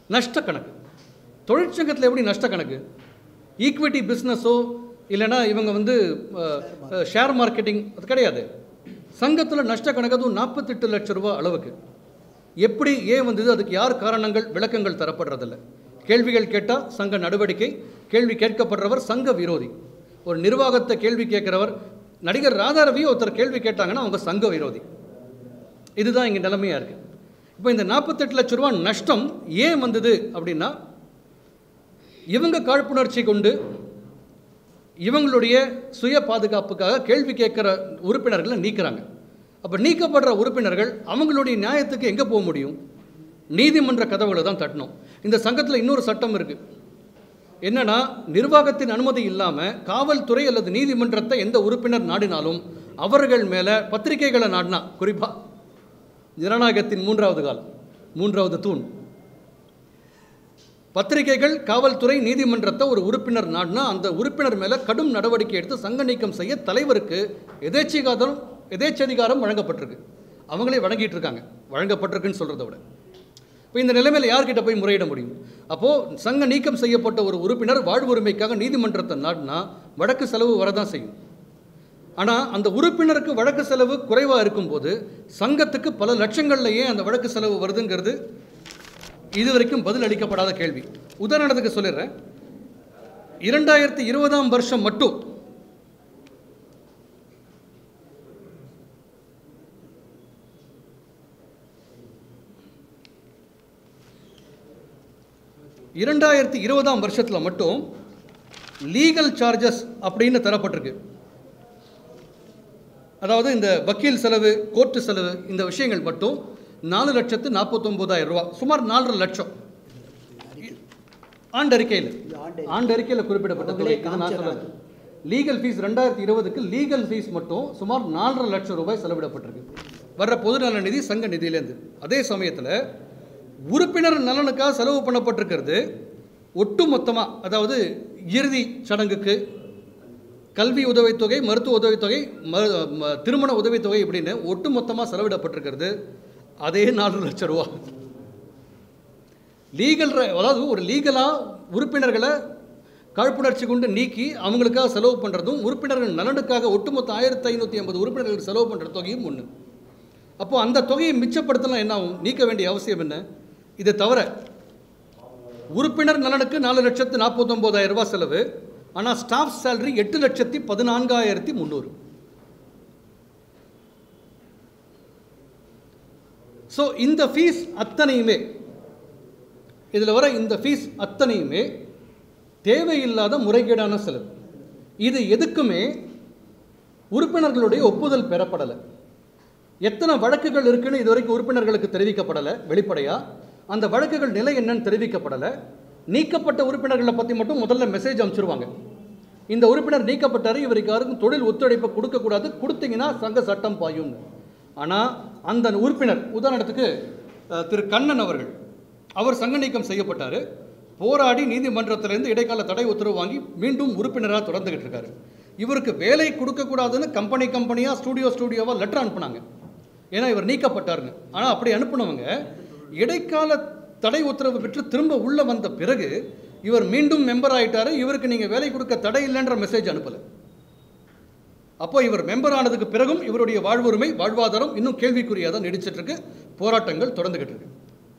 நஷ்ட கணக்கு தொழிற்சங்கத்தில் எப்படி நஷ்ட கணக்கு ஈக்விட்டி பிஸ்னஸோ இல்லைன்னா இவங்க வந்து ஷேர் மார்க்கெட்டிங் அது கிடையாது சங்கத்தில் நஷ்ட கணக்கு அதுவும் நாற்பத்தெட்டு லட்ச ரூபா அளவுக்கு எப்படி ஏன் வந்தது அதுக்கு யார் காரணங்கள் விளக்கங்கள் தரப்படுறதில்ல கேள்விகள் கேட்டால் சங்க நடவடிக்கை கேள்வி கேட்கப்படுறவர் சங்க விரோதி ஒரு நிர்வாகத்தை கேள்வி கேட்குறவர் நடிகர் ராதாரவி ஒருத்தர் கேள்வி கேட்டாங்கன்னா அவங்க சங்க விரோதி இதுதான் இங்கே நிலைமையாக இருக்குது இப்போ இந்த நாற்பத்தெட்டு லட்ச ரூபா நஷ்டம் ஏன் வந்தது அப்படின்னா இவங்க காழ்ப்புணர்ச்சி கொண்டு இவங்களுடைய சுய பாதுகாப்புக்காக கேள்வி கேட்குற உறுப்பினர்களை நீக்குறாங்க அப்போ நீக்கப்படுற உறுப்பினர்கள் அவங்களுடைய நியாயத்துக்கு எங்கே போக முடியும் நீதிமன்ற கதவுகளை தான் தட்டணும் இந்த சங்கத்தில் இன்னொரு சட்டம் இருக்குது என்னன்னா நிர்வாகத்தின் அனுமதி இல்லாமல் காவல்துறை அல்லது நீதிமன்றத்தை எந்த உறுப்பினர் நாடினாலும் அவர்கள் மேலே பத்திரிகைகளை நாடினா குறிப்பாக ஜனநாயகத்தின் மூன்றாவது கால் மூன்றாவது தூண் பத்திரிகைகள் காவல்துறை நீதிமன்றத்தை ஒரு உறுப்பினர் நாடினா அந்த உறுப்பினர் மேலே கடும் நடவடிக்கை எடுத்து சங்க நீக்கம் செய்ய தலைவருக்கு எதேச்சிகாரம் எதேச்சதிகாரம் வழங்கப்பட்டிருக்கு அவங்களே வழங்கிட்டு இருக்காங்க வழங்கப்பட்டிருக்குன்னு சொல்கிறத விட இப்போ இந்த நிலைமையில் யார்கிட்ட போய் முறையிட முடியும் அப்போது சங்க நீக்கம் செய்யப்பட்ட ஒரு உறுப்பினர் வாழ்வுரிமைக்காக நீதிமன்றத்தை நாடினா வழக்கு செலவு வரதான் செய்யும் ஆனால் அந்த உறுப்பினருக்கு வழக்கு செலவு குறைவாக இருக்கும்போது சங்கத்துக்கு பல லட்சங்கள்ல ஏன் அந்த வழக்கு செலவு வருதுங்கிறது இதுவரைக்கும் பதில் அளிக்கப்படாத கேள்வி உதாரணத்துக்கு சொல்லிடுறேன் இரண்டாயிரத்தி இருபதாம் வருஷம் மட்டும் இரண்டாயிரத்தி இருபதாம் வருஷத்தில் மட்டும் லீகல் சார்ஜஸ் அப்படின்னு தரப்பட்டிருக்கு அதாவது இந்த வக்கீல் செலவு கோர்ட்டு செலவு இந்த விஷயங்கள் மட்டும் நாலு லட்சத்து நாற்பத்தொம்போதாயிரம் ரூபா சுமார் நாலரை லட்சம் ஆண்டறிக்கையில் இது ஆண்டு ஆண்டறிக்கையில் குறிப்பிடப்பட்ட தொகை அவங்களே இது நான் காமிச்சிடுறாங்க. சொல்றது லீகல் ஃபீஸ் ரெண்டாயிரத்தி இருபதுக்கு லீகல் ஃபீஸ் மட்டும் சுமார் நாலரை லட்சம் ரூபாய் செலவிடப்பட்டிருக்கு வர்ற பொதுநல நிதி சங்க நிதியிலேருந்து அதே சமயத்தில் உறுப்பினர் நலனுக்காக செலவு பண்ணப்பட்டிருக்கிறது ஒட்டு மொத்தமாக அதாவது இறுதி சடங்குக்கு கல்வி உதவித்தொகை மருத்துவ உதவித்தொகை ம ம- திருமண உதவித்தொகை இப்படின்னு ஒட்டு மொத்தமாக செலவிடப்பட்டிருக்கிறது அதே நாலு லட்சம் ரூபா லீகல் அதாவது ஒரு லீகலாக உறுப்பினர்களை காழ்ப்புணர்ச்சி கொண்டு நீக்கி அவங்களுக்காக செலவு பண்ணுறதும் உறுப்பினர்கள் நலனுக்காக ஒட்டுமொத்த ஆயிரத்தி ஐநூற்றி ஐம்பது உறுப்பினர்களுக்கு செலவு பண்ணுற தொகையும் ஒன்று அப்போது அந்த தொகையை மிச்சப்படுத்தலாம் என்ன ஆகும் நீக்க வேண்டிய அவசியம் என்ன இதை தவிர உறுப்பினர் நலனுக்கு நாலு லட்சத்து நாற்பத்தொம்போதாயிரம் ரூபாய் செலவு ஆனால் ஸ்டாஃப் சேலரி எட்டு லட்சத்தி பதினான்காயிரத்தி முந்நூறு ஸோ இந்த ஃபீஸ் அத்தனையுமே இதில் வர இந்த ஃபீஸ் அத்தனையுமே தேவையில்லாத முறைகேடான செலவு இது எதுக்குமே உறுப்பினர்களுடைய ஒப்புதல் பெறப்படலை எத்தனை வழக்குகள் இருக்குன்னு இதுவரைக்கும் உறுப்பினர்களுக்கு தெரிவிக்கப்படலை வெளிப்படையாக அந்த வழக்குகள் நிலை என்னன்னு தெரிவிக்கப்படலை நீக்கப்பட்ட உறுப்பினர்களை பற்றி மட்டும் முதல்ல மெசேஜ் அனுப்பிச்சிருவாங்க இந்த உறுப்பினர் நீக்கப்பட்டார் இவருக்கு யாருக்கும் தொழில் ஒத்துழைப்பை கொடுக்கக்கூடாது கொடுத்தீங்கன்னா சங்க சட்டம் பாயும்னு ஆனால் அந்த உறுப்பினர் உதாரணத்துக்கு அஹ், திரு கண்ணன் அவர்கள் அவர் சங்க நீக்கம் செய்யப்பட்டார் போராடி நீதிமன்றத்திலேருந்து இடைக்கால தடை உத்தரவு வாங்கி மீண்டும் உறுப்பினராக தொடர்ந்துகிட்டு இருக்காரு இவருக்கு வேலை கொடுக்கக்கூடாதுன்னு கம்பெனி கம்பெனியாக ஸ்டூடியோ ஸ்டூடியோவாக லெட்டர் அனுப்புனாங்க ஏன்னா இவர் நீக்கப்பட்டாருன்னு ஆனால் அப்படி அனுப்புனவங்க இடைக்கால தடை உத்தரவு பெற்று திரும்ப உள்ளே வந்த பிறகு இவர் மீண்டும் மெம்பர் ஆயிட்டாரு இவருக்கு நீங்கள் வேலை கொடுக்க தடை இல்லைன்ற மெசேஜ் அனுப்பலை அப்போ இவர் மெம்பர் ஆனதுக்கு பிறகும் இவருடைய வாழ்வுரிமை வாழ்வாதாரம் இன்னும் கேள்விக்குறியாக தான் நீடிச்சிட்டு இருக்கு போராட்டங்கள் தொடர்ந்துகிட்டு இருக்கு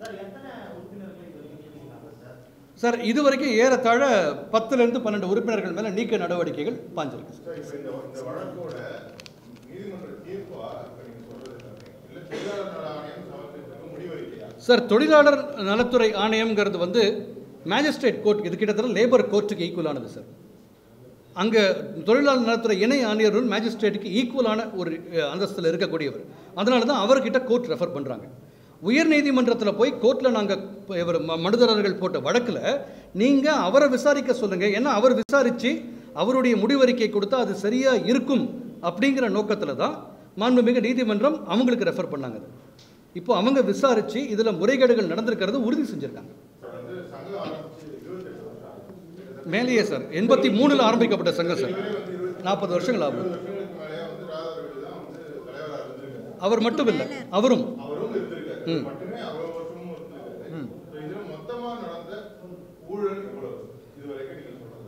சார் இது வரைக்கும் ஏறத்தாழ பத்துலேருந்து பன்னெண்டு உறுப்பினர்கள் மேலே நீக்க நடவடிக்கைகள் பாஞ்சிருக்கு சார், இப்ப இந்த இந்த வழக்கோட நீதிமன்ற தீர்ப்பா இப்ப நீங்க சொல்றது எல்லாமே? இல்ல தொழிலாளர் நல ஆணையம் சமர்ப்பித்திருக்க முடிவறிக்கையா? சார் தொழிலாளர் நலத்துறை ஆணையம்ங்கிறது வந்து மேஜிஸ்ட்ரேட் கோர்ட் இது கிட்டத்தட்ட லேபர் கோர்ட்டுக்கு ஈக்குவலானது சார் அங்கே தொழிலாளர் நலத்துறை இணை ஆணையர் மேஜிஸ்ட்ரேட்டுக்கு ஈக்குவலான ஒரு அந்தஸ்தில் இருக்கக்கூடியவர் அதனால தான் அவர்கிட்ட கோர்ட் ரெஃபர் பண்ணுறாங்க உயர் நீதிமன்றத்தில் போய் கோர்ட்டில் நாங்கள் இவர் ம- மனுதாரர்கள் போட்ட வழக்கில் நீங்கள் அவரை விசாரிக்க சொல்லுங்கள் ஏன்னா அவர் விசாரித்து அவருடைய முடிவறிக்கை கொடுத்தா அது சரியாக இருக்கும் அப்படிங்கிற நோக்கத்தில் தான் மாண்புமிகு நீதிமன்றம் அவங்களுக்கு ரெஃபர் பண்ணாங்க அது. இப்போ அவங்க விசாரித்து இதில் முறைகேடுகள் நடந்திருக்கிறது உறுதி செஞ்சுருக்காங்க சார், வந்து சங்கம் ஆரம்பிச்சு 28 வருஷம் ஆகுது. மேலேயே சார் எண்பத்தி மூணில் ஆரம்பிக்கப்பட்ட சங்கம் சார் நாற்பது வருஷங்கள் ஆகும் வருஷங்களுக்கு மேலேயே வந்து ராதாரவி தான் வந்து தலைவரா இருந்திருக்காரு. அவர் மட்டும் இல்லை அவரும் அவரும் இருந்திருக்காரு. ம். மட்டுமே அவ்வளவு வருஷமும் இருந்திருக்காரு. So, இதுல மொத்தமா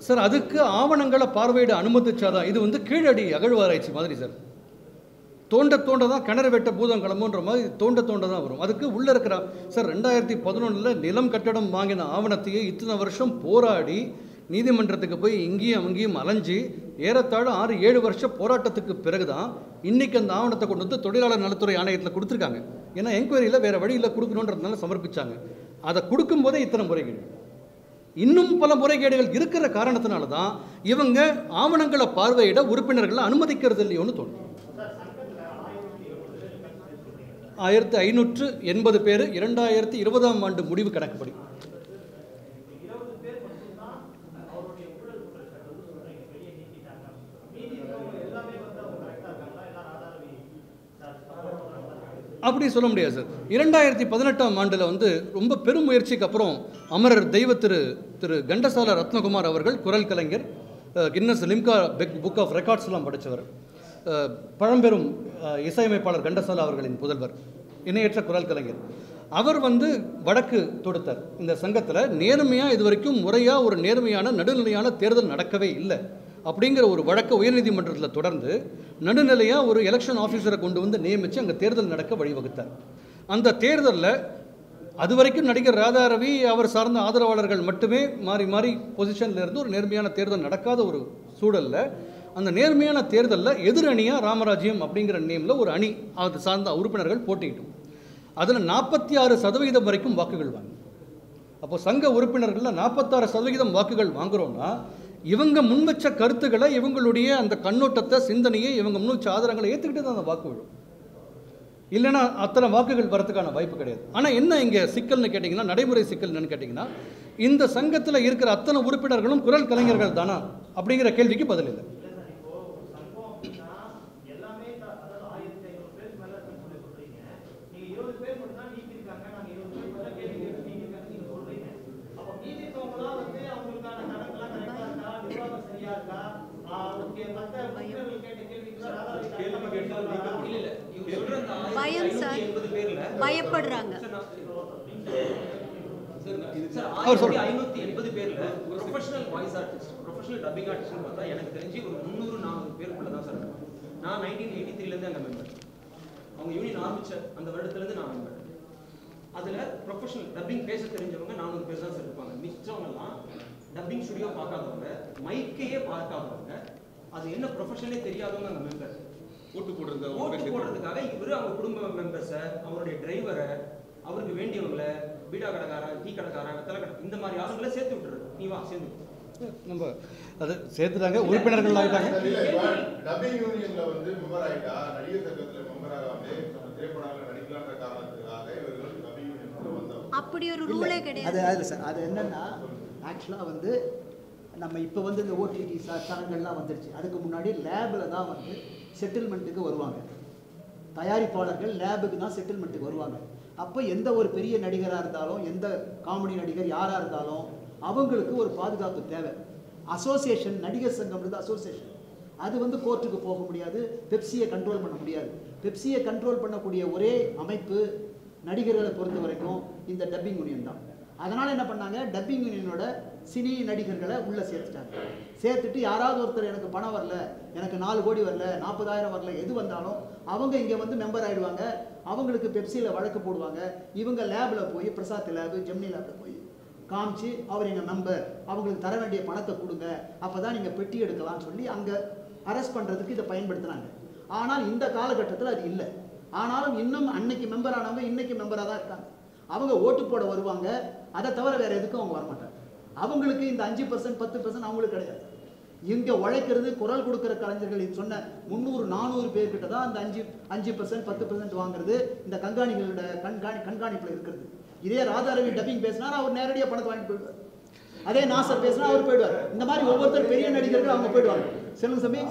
சார் அதுக்கு ஆவணங்களை பார்வையிட அனுமதிச்சாதான் இது வந்து கீழடி அகழ்வாராய்ச்சி மாதிரி சார் தோண்ட தோண்ட தான் கிணறு வெட்ட பூதம் கிளம்புன்ற மாதிரி தோண்ட தோண்ட தான் வரும் அதுக்கு உள்ளே இருக்கிற சார் ரெண்டாயிரத்தி பதினொன்றில் நிலம் கட்டடம் வாங்கின ஆவணத்தையே இத்தனை வருஷம் போராடி நீதிமன்றத்துக்கு போய் இங்கேயும் அங்கேயும் அலைஞ்சு ஏறத்தாழ ஆறு ஏழு வருஷம் போராட்டத்துக்கு பிறகு தான் இன்றைக்கி அந்த ஆவணத்தை கொண்டு வந்து தொழிலாளர் நலத்துறை ஆணையத்தில் கொடுத்துருக்காங்க ஏன்னா என்கொயரியில் வேறு வழியில் கொடுக்கணுன்றதுனால சமர்ப்பிச்சாங்க அதை கொடுக்கும்போதே இத்தனை முறைகேடு இன்னும் பல முறைகேடுகள் இருக்கிற காரணத்தினால தான் இவங்க ஆவணங்களை பார்வையிட உறுப்பினர்களை அனுமதிக்கிறது இல்லையோன்னு தோணும் ஆயிரத்தி ஐநூற்று எண்பது பேர் இரண்டாயிரத்தி இருபதாம் ஆண்டு முடிவு கணக்குப்படி அப்படி சொல்ல முடியாது சார் இரண்டாயிரத்தி பதினெட்டாம் ஆண்டில் வந்து ரொம்ப பெரும் முயற்சிக்கு அப்புறம் அமரர் தெய்வ திரு திரு கண்டசால ரத்னகுமார் அவர்கள் குரல் கலைஞர் அஹ், கின்னஸ் லிம்கா பெக் புக் ஆஃப் ரெக்கார்ட்ஸ்லாம் படித்தவர் அஹ், பழம்பெரும் அஹ், இசையமைப்பாளர் கண்டசாலா அவர்களின் புதல்வர் இணையற்ற குரல் கலைஞர் அவர் வந்து வழக்கு தொடுத்தார் இந்த சங்கத்தில் நேர்மையாக இது வரைக்கும் முறையாக ஒரு நேர்மையான நடுநிலையான தேர்தல் நடக்கவே இல்லை அப்படிங்கிற ஒரு வழக்கை உயர்நீதிமன்றத்தில் தொடர்ந்து நடுநிலையாக ஒரு எலெக்ஷன் ஆஃபீஸரை கொண்டு வந்து நியமித்து அங்கே தேர்தல் நடக்க வழிவகுத்தார் அந்த தேர்தலில் அது வரைக்கும் நடிகர் ராதா ரவி அவர் சார்ந்த ஆதரவாளர்கள் மட்டுமே மாறி மாறி பொசிஷனில் இருந்து ஒரு நேர்மையான தேர்தல் நடக்காத ஒரு சூழலில் அந்த நேர்மையான தேர்தலில் எதிரணியாக ராமராஜ்யம் அப்படிங்கிற நேமில் ஒரு அணி அது சார்ந்த உறுப்பினர்கள் போட்டியிட்டோம் அதில் நாற்பத்தி ஆறு சதவிகிதம் வரைக்கும் வாக்குகள் வாங்கி அப்போ சங்க உறுப்பினர்களில் நாற்பத்தாறு சதவிகிதம் வாக்குகள் வாங்குறோம்னா இவங்க முன்வச்ச கருத்துக்களை இவங்களுடைய அந்த கண்ணோட்டத்தை சிந்தனையை இவங்க முன்வச்ச ஆதாரங்களை ஏற்றுக்கிட்டு தான் அந்த வாக்கு விழும் இல்லைன்னா அத்தனை வாக்குகள் வரதுக்கான வாய்ப்பு கிடையாது ஆனால் என்ன இங்கே சிக்கல்னு கேட்டிங்கன்னா நடைமுறை சிக்கல் என்னன்னு கேட்டிங்கன்னா இந்த சங்கத்தில் இருக்கிற அத்தனை உறுப்பினர்களும் குரல் கலைஞர்கள் தானா அப்படிங்கிற கேள்விக்கு பதில் இல்லை பயம் சார் பயப்படுறாங்க அவர் சொல்லுங்க. ஐநூத்தி எண்பது பேர்ல professional voice artist professional dubbing artist பார்த்தா எனக்கு தெரிஞ்சு ஒரு முந்நூறு நானூறு பேருக்குள்ள தான் சார் இருப்பாங்க. நான் நைன்டீன் எயிட்டி த்ரீலேருந்து அங்கே மெம்பர் அவங்க யூனியன் ஆரம்பிச்ச அந்த வருடத்துலேருந்து நான் மெம்பர் அதுல ப்ரொஃபஷனல் டப்பிங் பேச தெரிஞ்சவங்க நானூறு பேர் தான் சார் இருப்பாங்க மிச்சவங்கெல்லாம் டப்பிங் ஸ்டுடியோ பார்க்காதவங்க மைக்கையே பார்க்காதவங்க அது என்ன ப்ரொஃபஷனே தெரியாதவங்க அங்கே மெம்பர் ஓட்டு போடுறது ஓட்டு போடுறதுக்காக இவரு அவங்க குடும்ப மெம்பர்ஸை அவருடைய டிரைவரை அவருக்கு வேண்டியவங்கள பீடா கடைக்காரன் டீ கடைக்காரன் வெத்தலை கடை இந்த மாதிரி ஆளுங்களை சேர்த்து விட்டுரு நீ வா சேர்ந்து நம்ம அது சேர்த்துட்டாங்க உறுப்பினர்கள் ஆகிட்டாங்க டப்பிங் யூனியன்ல வந்து மெம்பர் ஆயிட்டா நடிகர் சங்கத்துல மெம்பர் ஆகாமலே நம்ம திரைப்படங்களை நடிக்கலான்ற காரணத்துக்காக இவர்கள் டப்பிங் யூனியன்ல வந்தவங்க அப்படி ஒரு இல்ல, ரூலே அது கிடையாது அது சார் அது என்னன்னா ஆக்சுவலாக வந்து நம்ம இப்போ வந்து இந்த ஓடிடி தரங்கள்லாம் வந்துருச்சு அதுக்கு முன்னாடி லேபில் தான் வந்து செட்டில்மெண்ட்டுக்கு வருவாங்க தயாரிப்பாளர்கள் லேபுக்கு தான் செட்டில்மெண்ட்டுக்கு வருவாங்க அப்போ எந்த ஒரு பெரிய நடிகராக இருந்தாலும் எந்த காமெடி நடிகர் யாராக இருந்தாலும் அவங்களுக்கு ஒரு பாதுகாப்பு தேவை அசோசியேஷன் நடிகர் சங்கம்ன்றது அசோசியேஷன் அது வந்து கோர்ட்டுக்கு போக முடியாது பெப்சியை கண்ட்ரோல் பண்ண முடியாது பெப்சியை கண்ட்ரோல் பண்ணக்கூடிய ஒரே அமைப்பு நடிகர்களை பொறுத்த வரைக்கும் இந்த டப்பிங் யூனியன் தான் அதனால் என்ன பண்ணாங்க டப்பிங் யூனியனோட சினி நடிகர்களை உள்ளே சேர்த்துட்டாங்க சேர்த்துட்டு யாராவது ஒருத்தர் எனக்கு பணம் வரல எனக்கு நாலு கோடி வரல நாற்பதாயிரம் வரல எது வந்தாலும் அவங்க இங்கே வந்து மெம்பர் ஆயிடுவாங்க அவங்களுக்கு பெப்சியில் வழக்கு போடுவாங்க இவங்க லேபில் போய் பிரசாத் லேபு ஜெமினி லேபில் போய் காமிச்சு அவர் எங்கள் மெம்பர் அவங்களுக்கு தர வேண்டிய பணத்தை கொடுங்க அப்போ தான் நீங்கள் பெட்டி எடுக்கலாம்னு சொல்லி அங்கே அரெஸ்ட் பண்ணுறதுக்கு இதை பயன்படுத்தினாங்க ஆனால் இந்த காலகட்டத்தில் அது இல்லை ஆனாலும் இன்னும் அன்னைக்கு மெம்பர் ஆனவங்க இன்னைக்கு மெம்பராக தான் இருக்காங்க அவங்க ஓட்டு போட வருவாங்க அதை தவிர வேற எதுக்கும் அவங்க வரமாட்டாங்க அவங்களுக்கு இந்த அஞ்சு பர்சன்ட் பத்து பர்சன்ட் அவங்களுக்கு கிடையாது இங்கே உழைக்கிறது குரல் கொடுக்குற கலைஞர்கள் இது சொன்ன முந்நூறு நானூறு பேர்கிட்ட தான் அந்த அஞ்சு அஞ்சு பர்சன்ட் பத்து பர்சன்ட் வாங்குறது இந்த கண்காணிகளோட கண்காணி கண்காணிப்பில் இருக்கிறது இதே ராதாரவி டப்பிங் பேசினா அவர் நேரடியாக பணத்தை வாங்கிட்டு போயிடுவார் அதே நாசர் பேசினா அவர் போயிடுவார் இந்த மாதிரி ஒவ்வொருத்தர் பெரிய நடிகர்கள் அவங்க போயிடுவாங்க சொல்லுங்க சமி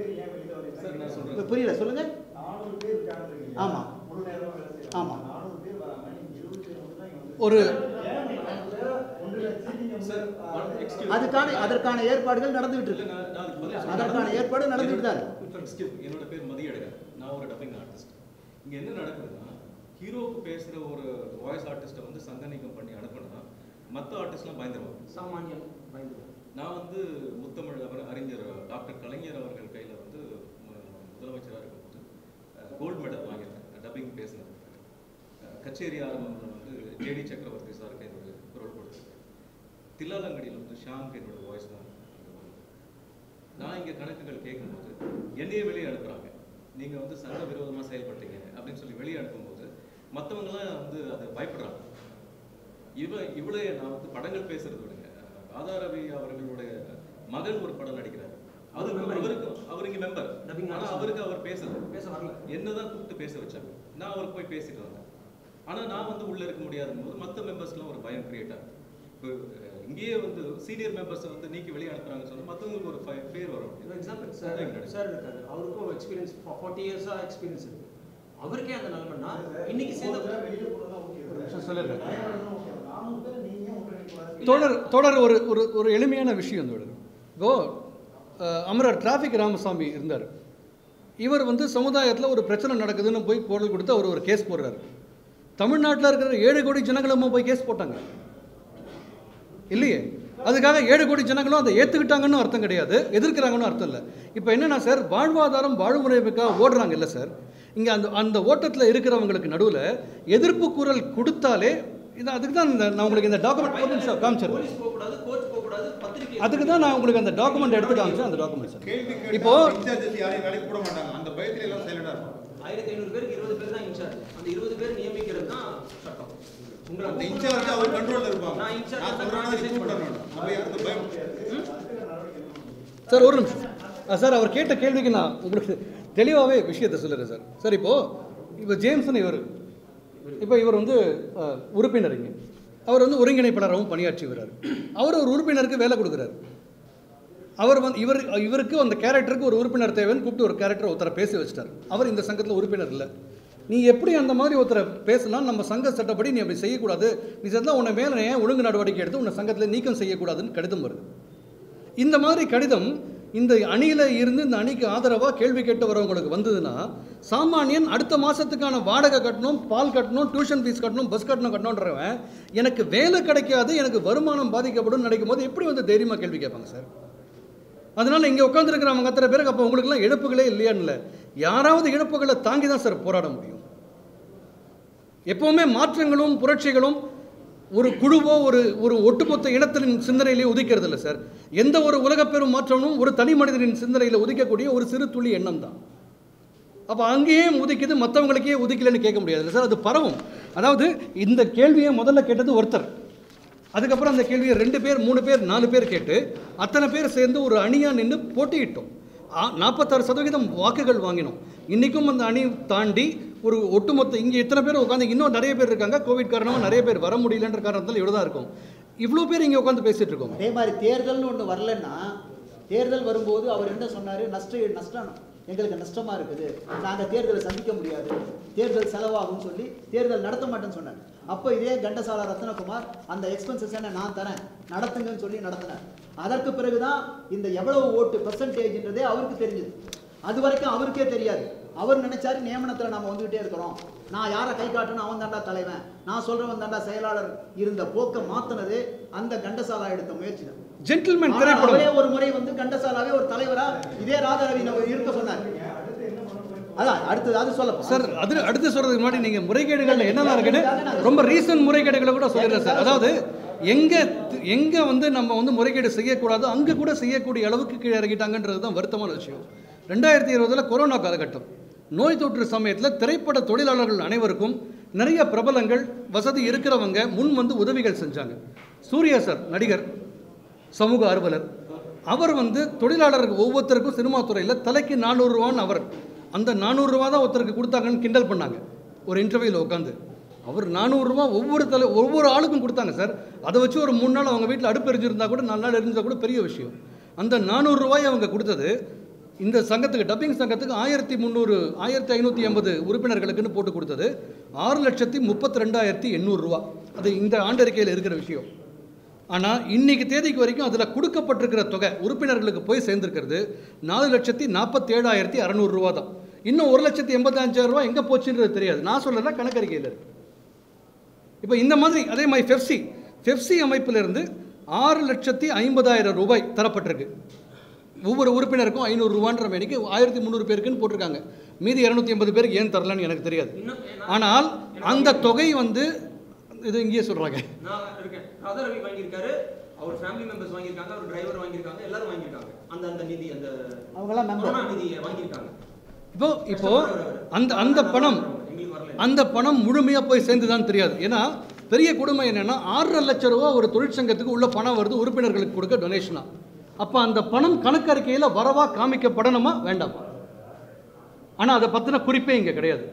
சார் நான் சொல்றேன் புரியல சொல்லுங்க நானூறு பேர் உட்கார்ந்துருக்கீங்க. ஆமா. முழு நேரம் வேலை செய்யறாங்க. ஆமா. நானூறு பேர் வராங்க. நீங்க இருபத்தி ஏழு தான் இங்க வந்து- ஒரு ஏன் நீங்க நானூறு பேரை ஒன்றில் வச்சு நீங்க வந்து, சார், ஆ, one excuse. அதுக்கான அதற்கான ஏற்பாடுகள் நடந்துகிட்டு இல்ல, இருக்கு நான் நான் அதுக்கு பதில் அதற்கான சொல்றேன். ஏற்பாடு நடந்துட்டு தான் என்னோட- for excuse me, என்னோட பேர் மதியழகன் நான் ஒரு டப்பிங் ஆர்டிஸ்ட் இங்க என்ன நடக்குதுன்னா ஹீரோவுக்கு பேசுற ஒரு வாய்ஸ் ஆர்டிஸ்ட்டை வந்து சங்க நீக்கம் பண்ணி அனுப்புனா மற்ற ஆர்டிஸ்ட்லாம் பயந்துருவாங்க சாமானியன் பயந்து நான் வந்து டாக்டர் கலைஞர் அவர்கள் கையில் வந்து மு- முதலமைச்சராக இருக்கும்போது கோல்டு மெடல் வாங்கியிருக்கேன் டப்பிங் பேசினது அஹ், கச்சேரி ஆரம்பத்தில் வந்து ஜேடி சக்கரவர்த்தி சாருக்கு என்னோட குரல் கொடுத்துருக்கேன் தில்லாலங்கடியில் வந்து ஷாம்க்கு என்னோட வாய்ஸ் தான் அங்க வரும். நான் இங்கே கணக்குகள் கேட்கும்போது என்னையே வெளியே அனுப்புகிறாங்க நீங்கள் வந்து சட்ட விரோதமாக செயல்பட்டீங்க அப்படின்னு சொல்லி வெளியே அனுப்பும்போது மற்றவங்களாம் வந்து அதை பயப்படுறாங்க இவ இவளே நான் வந்து படங்கள் பேசுறது விடுங்க ராதா ரவி அவர்களுடைய மகன் ஒரு படம் நடிக்கிறார் அவருக்கு member. அவருக்கு அவர் இங்க மெம்பர் Dubbing ஆனா artist. அவருக்கு அவர் பேசல பேச வரல என்னதான் கூப்பிட்டு பேச வச்சாங்க நான் அவருக்கு போய் பேசிட்டு வந்தேன் ஆனா நான் வந்து உள்ள இருக்க முடியாத போது மற்ற மெம்பர்ஸ்லாம் ஒரு பயம் கிரியேட் ஆகுது இப்போ அஹ், இங்கேயே வந்து சீனியர் மெம்பர்ஸை வந்து நீக்கி வெளியே அனுப்புறாங்கன்னு சொன்னா மற்றவங்களுக்கு ஒரு ஃபை- பேர் வரும் எக்ஸாம்பிள் சார் சார் இருக்காரு அவருக்கும் எக்ஸ்பீரியன்ஸ் ஃபார்ட்டி இயர்ஸாக எக்ஸ்பீரியன்ஸ் இருக்கு அவருக்கே அந்த நிலைமைன்னா இன்னைக்கு சேர்ந்த வெளியில போறதா ஓகே ஒரு நிமிஷம் சொல்லிடுறேன். நானும் பேர் நீங்க ஒன்றிணைக்கூடாது தொடர் தொடர் ஒரு ஒரு ஒரு எளிமையான விஷயம் தொடர் இப்போ அஹ், அமரர் டிராஃபிக் ராமசாமி இருந்தார் இவர் வந்து சமுதாயத்தில் ஒரு பிரச்சனை நடக்குதுன்னு போய் குரல் கொடுத்து அவர் ஒரு கேஸ் போடுறாரு தமிழ்நாட்டில் இருக்கிற ஏழு கோடி ஜனங்களும் போய் கேஸ் போட்டாங்க இல்லையே அதுக்காக ஏழு கோடி ஜனங்களும் அதை ஏற்றுக்கிட்டாங்கன்னு அர்த்தம் கிடையாது எதிர்க்கிறாங்கன்னு அர்த்தம் இல்லை இப்போ என்னன்னா சார் வாழ்வாதாரம் வாழ்முறைக்காக ஓடுறாங்க இல்லை சார் இங்கே அந்த அந்த ஓட்டத்தில் இருக்கிறவங்களுக்கு நடுவில் எதிர்ப்பு குரல் கொடுத்தாலே இது அதுக்கு தான் இந்த நான் உங்களுக்கு இந்த டாக்குமெண்ட் ஒரு நிமிஷம் காமிச்சிடுறேன் போலீஸ் போகக்கூடாது கோர்ட் போகக்கூடாது பத்திரிகை அதுக்கு தான் நான் உங்களுக்கு அந்த டாக்குமெண்ட் எடுத்து காமிச்சேன் அந்த டாக்குமெண்ட் சார் கேள்வி இப்போ இன்சார்ஜஸ் யாரையும் வேலைக்கு போட மாட்டாங்க அந்த பயத்துல எல்லாம் சைலண்டா இருப்பாங்க ஆயிரத்தி ஐநூறு பேருக்கு இருபது பேர் தான் இன்சார்ஜ் அந்த இருபது பேர் நியமிக்கிறது தான் சட்டம் உங்களை அந்த இன்சார்ஜ் அவர் கண்ட்ரோல்ல இருப்பாங்க நான் இன்சார்ஜ் நான் தான் சொல்றேன்னா message கூப்பிட பண்ணுவேன். வேண்டாம் நம்ம யாருக்கு பயம் சார் ஒரு நிமிஷம் ஆ, சார் அவர் கேட்ட கேள்விக்கு நான் உங்களுக்கு தெளிவாகவே விஷயத்தை சொல்லுறேன் சார் சார் இப்போ இப்போ ஜேம்ஸ்னு இவர் இப்போ இவர் வந்து அஹ், உறுப்பினர் இங்கே அவர் வந்து ஒருங்கிணைப்பாளராகவும் பணியாற்றி வர்றாரு அவர் ஒரு உறுப்பினருக்கு வேலை கொடுக்குறாரு அவர் வந்து இவர் இவருக்கு அந்த கேரக்டருக்கு ஒரு உறுப்பினர் தேவைன்னு கூப்பிட்டு ஒரு கேரக்டர் ஒருத்தரை பேசி வச்சிட்டார் அவர் இந்த சங்கத்தில் உறுப்பினர் இல்லை நீ எப்படி அந்த மாதிரி ஒருத்தரை பேசலாம் நம்ம சங்க சட்டப்படி நீ அப்படி செய்யக்கூடாது நீ செஞ்சால் உன்னை மேலே ஏன் ஒழுங்கு நடவடிக்கை எடுத்து உன்னை சங்கத்தில் நீக்கம் செய்யக்கூடாதுன்னு கடிதம் வருது இந்த மாதிரி கடிதம் இந்த அணியில் இருந்து இந்த அணிக்கு ஆதரவாக கேள்வி கேட்டு வரவங்களுக்கு வந்ததுன்னா சாமானியன் அடுத்த மாதத்துக்கான வாடகை கட்டணும் பால் கட்டணும் டியூஷன் ஃபீஸ் கட்டணும் பஸ் கட்டணும் கட்டணுன்றவன் எனக்கு வேலை கிடைக்காது எனக்கு வருமானம் பாதிக்கப்படும் நினைக்கும் போது எப்படி வந்து தைரியமாக கேள்வி கேட்பாங்க சார் அதனால் இங்கே உட்காந்துருக்கிறவங்க அத்தனை பேருக்கு அப்போ உங்களுக்குலாம் இழப்புகளே இல்லையான்னு இல்லை யாராவது இழப்புகளை தாங்கி தான் சார் போராட முடியும் எப்பவுமே மாற்றங்களும் புரட்சிகளும் ஒரு குழுவோ ஒரு ஒரு ஒட்டுமொத்த இனத்தின் சிந்தனையிலே உதிக்கிறது இல்லை சார் எந்த ஒரு உலகப்பெரும் மாற்றமும் ஒரு தனி மனிதனின் சிந்தனையில் உதிக்கக்கூடிய ஒரு சிறு துளி எண்ணம் தான் அப்போ அங்கேயே உதிக்குது மற்றவங்களுக்கே உதிக்கலைன்னு கேட்க முடியாது சார் அது பரவும் அதாவது இந்த கேள்வியை முதல்ல கேட்டது ஒருத்தர் அதுக்கப்புறம் அந்த கேள்வியை ரெண்டு பேர் மூணு பேர் நாலு பேர் கேட்டு அத்தனை பேர் சேர்ந்து ஒரு அணியாக நின்று போட்டியிட்டோம் நாற்பத்தாறு சதவீதம் வாக்குகள் வாங்கினோம் இன்றைக்கும் அந்த அணி தாண்டி ஒரு ஒட்டுமொத்த இங்கே இத்தனை பேர் உட்காந்து இன்னும் நிறைய பேர் இருக்காங்க கோவிட் காரணமாக நிறைய பேர் வர முடியலன்ற காரணத்தால் இவ்வளோ தான் இருக்கும் இவ்வளோ பேர் இங்கே உட்காந்து பேசிட்டு இருக்கோம் அதே மாதிரி தேர்தல்னு ஒன்று வரலன்னா தேர்தல் வரும்போது அவர் என்ன சொன்னார் நஷ்ட நஷ்டம் எங்களுக்கு நஷ்டமா இருக்குது நாங்கள் தேர்தலை சந்திக்க முடியாது தேர்தல் செலவாகும்னு சொல்லி தேர்தல் நடத்த மாட்டேன்னு சொன்னார் அப்போ இதே கண்டசாலா ரத்னகுமார் அந்த எக்ஸ்பென்சஸ் என்ன நான் தரேன் நடத்துங்கன்னு சொல்லி நடத்தினார் அதற்கு பிறகுதான் இந்த எவ்வளவு ஓட்டு பெர்சன்டேஜ்ன்றதே அவருக்கு தெரிஞ்சது அது வரைக்கும் அவருக்கே தெரியாது அவர் நினைச்சாரு நியமனத்தில் நம்ம வந்துகிட்டே இருக்கிறோம் நான் யாரை கை காட்டணும் அவன் தாண்டா தலைவன் நான் சொல்றவன் தாண்டா செயலாளர் இருந்த போக்கை மாத்தினது அந்த கண்டசாலா எடுத்த முயற்சி தான் ஜென்டில்மேன் ஆனா திரைப்படம் அவரே ஒரு முறை வந்து கண்டசாலாவே ஒரு தலைவரா இதே ராதாரவி நம்ம இருக்க சொன்னார் அதான் அடுத்தது அது சொல்ல சார் அது அடுத்து சொல்றதுக்கு முன்னாடி நீங்க முறைகேடுகள்ல என்னெல்லாம் இருக்குன்னு ரொம்ப ரீசன்ட் முறைகேடுகளை கூட சொல்லிடுறேன் சார் அதாவது எங்க எங்க வந்து நம்ம வந்து முறைகேடு செய்யக்கூடாதோ அங்க கூட செய்யக்கூடிய அளவுக்கு கீழே இறங்கிட்டாங்கன்றது தான் வருத்தமான விஷயம் ரெண்டாயிரத்தி இருபதுல கொரோனா காலகட்டம் நோய் தொற்று சமயத்தில் திரைப்பட தொழிலாளர்கள் அனைவருக்கும் நிறைய பிரபலங்கள் வசதி இருக்கிறவங்க முன் வந்து உதவிகள் செஞ்சாங்க சூர்யா சார் நடிகர் சமூக ஆர்வலர் அவர் வந்து தொழிலாளருக்கு ஒவ்வொருத்தருக்கும் சினிமா துறையில் தலைக்கு நானூறுரூவான்னு அவர் அந்த நானூறுரூவா தான் ஒருத்தருக்கு கொடுத்தாங்கன்னு கிண்டல் பண்ணாங்க ஒரு இன்டர்வியூவில் உட்காந்து அவர் நானூறுரூவா ஒவ்வொரு தலை ஒவ்வொரு ஆளுக்கும் கொடுத்தாங்க சார் அதை வச்சு ஒரு மூணு நாள் அவங்க வீட்டில் அடுப்பு எரிஞ்சிருந்தா கூட நாலு நாள் எரிஞ்சா கூட பெரிய விஷயம் அந்த நானூறுரூவாய் அவங்க கொடுத்தது இந்த சங்கத்துக்கு டப்பிங் சங்கத்துக்கு ஆயிரத்தி முந்நூறு ஆயிரத்தி ஐநூற்றி எண்பது உறுப்பினர்களுக்குன்னு போட்டு கொடுத்தது ஆறு லட்சத்தி முப்பத்தி ரெண்டாயிரத்தி எண்ணூறுரூவா அது இந்த ஆண்டறிக்கையில் இருக்கிற விஷயம் ஆனால் இன்னைக்கு தேதிக்கு வரைக்கும் அதில் கொடுக்கப்பட்டிருக்கிற தொகை உறுப்பினர்களுக்கு போய் சேர்ந்திருக்கிறது நாலு லட்சத்தி நாற்பத்தேழாயிரத்தி அறநூறுரூவா தான் இன்னும் ஒரு லட்சத்தி எண்பத்தஞ்சாயிரம் ரூபா எங்கே போச்சுன்றது தெரியாது நான் சொல்லல கணக்கறிக்கையில் இருக்கு இப்போ இந்த மாதிரி அதே மாதிரி ஃபெஃப்சி ஃபெஃப்சி அமைப்பிலிருந்து ஆறு லட்சத்தி ஐம்பதாயிரம் ரூபாய் தரப்பட்டிருக்கு ஒவ்வொரு உறுப்பினருக்கும் ஐநூறு ரூபான்ற மேனிக்கு ஆயிரத்தி முந்நூறு பேருக்குன்னு போட்டிருக்காங்க மீதி இரநூத்தி எண்பது பேருக்கு ஏன் தரலன்னு எனக்கு தெரியாது இன்னும் நான் ஆனால் அந்த தொகை வந்து இது இங்கேயே சொல்கிறாங்க நான் இருக்கேன் ராதா ரவி வாங்கியிருக்காரு அவர் ஃபேமிலி மெம்பர்ஸ் வாங்கியிருக்காங்க அவர் டிரைவர் வாங்கியிருக்காங்க எல்லாரும் வாங்கியிருக்காங்க அந்த அந்த நிதி அந்த அவங்கெல்லாம் member. கொரோனா நிதியை வாங்கியிருக்காங்க இப்போ இப்போ அந்த அந்த பணம் எங்களுக்கு வரல அந்த பணம் முழுமையாக போய் சேர்ந்துதான் தெரியாது ஏன்னா பெரிய கொடுமை என்னன்னா ஆறரை லட்ச ரூபா ஒரு தொழிற்சங்கத்துக்கு உள்ள பணம் வருது உறுப்பினர்களுக்கு கொடுக்க டொனேஷனா அப்போ அந்த பணம் கணக்கறிக்கையில் வரவா காமிக்கப்படணுமா வேண்டாமா ஆனால் அதை பற்றின குறிப்பே இங்கே கிடையாது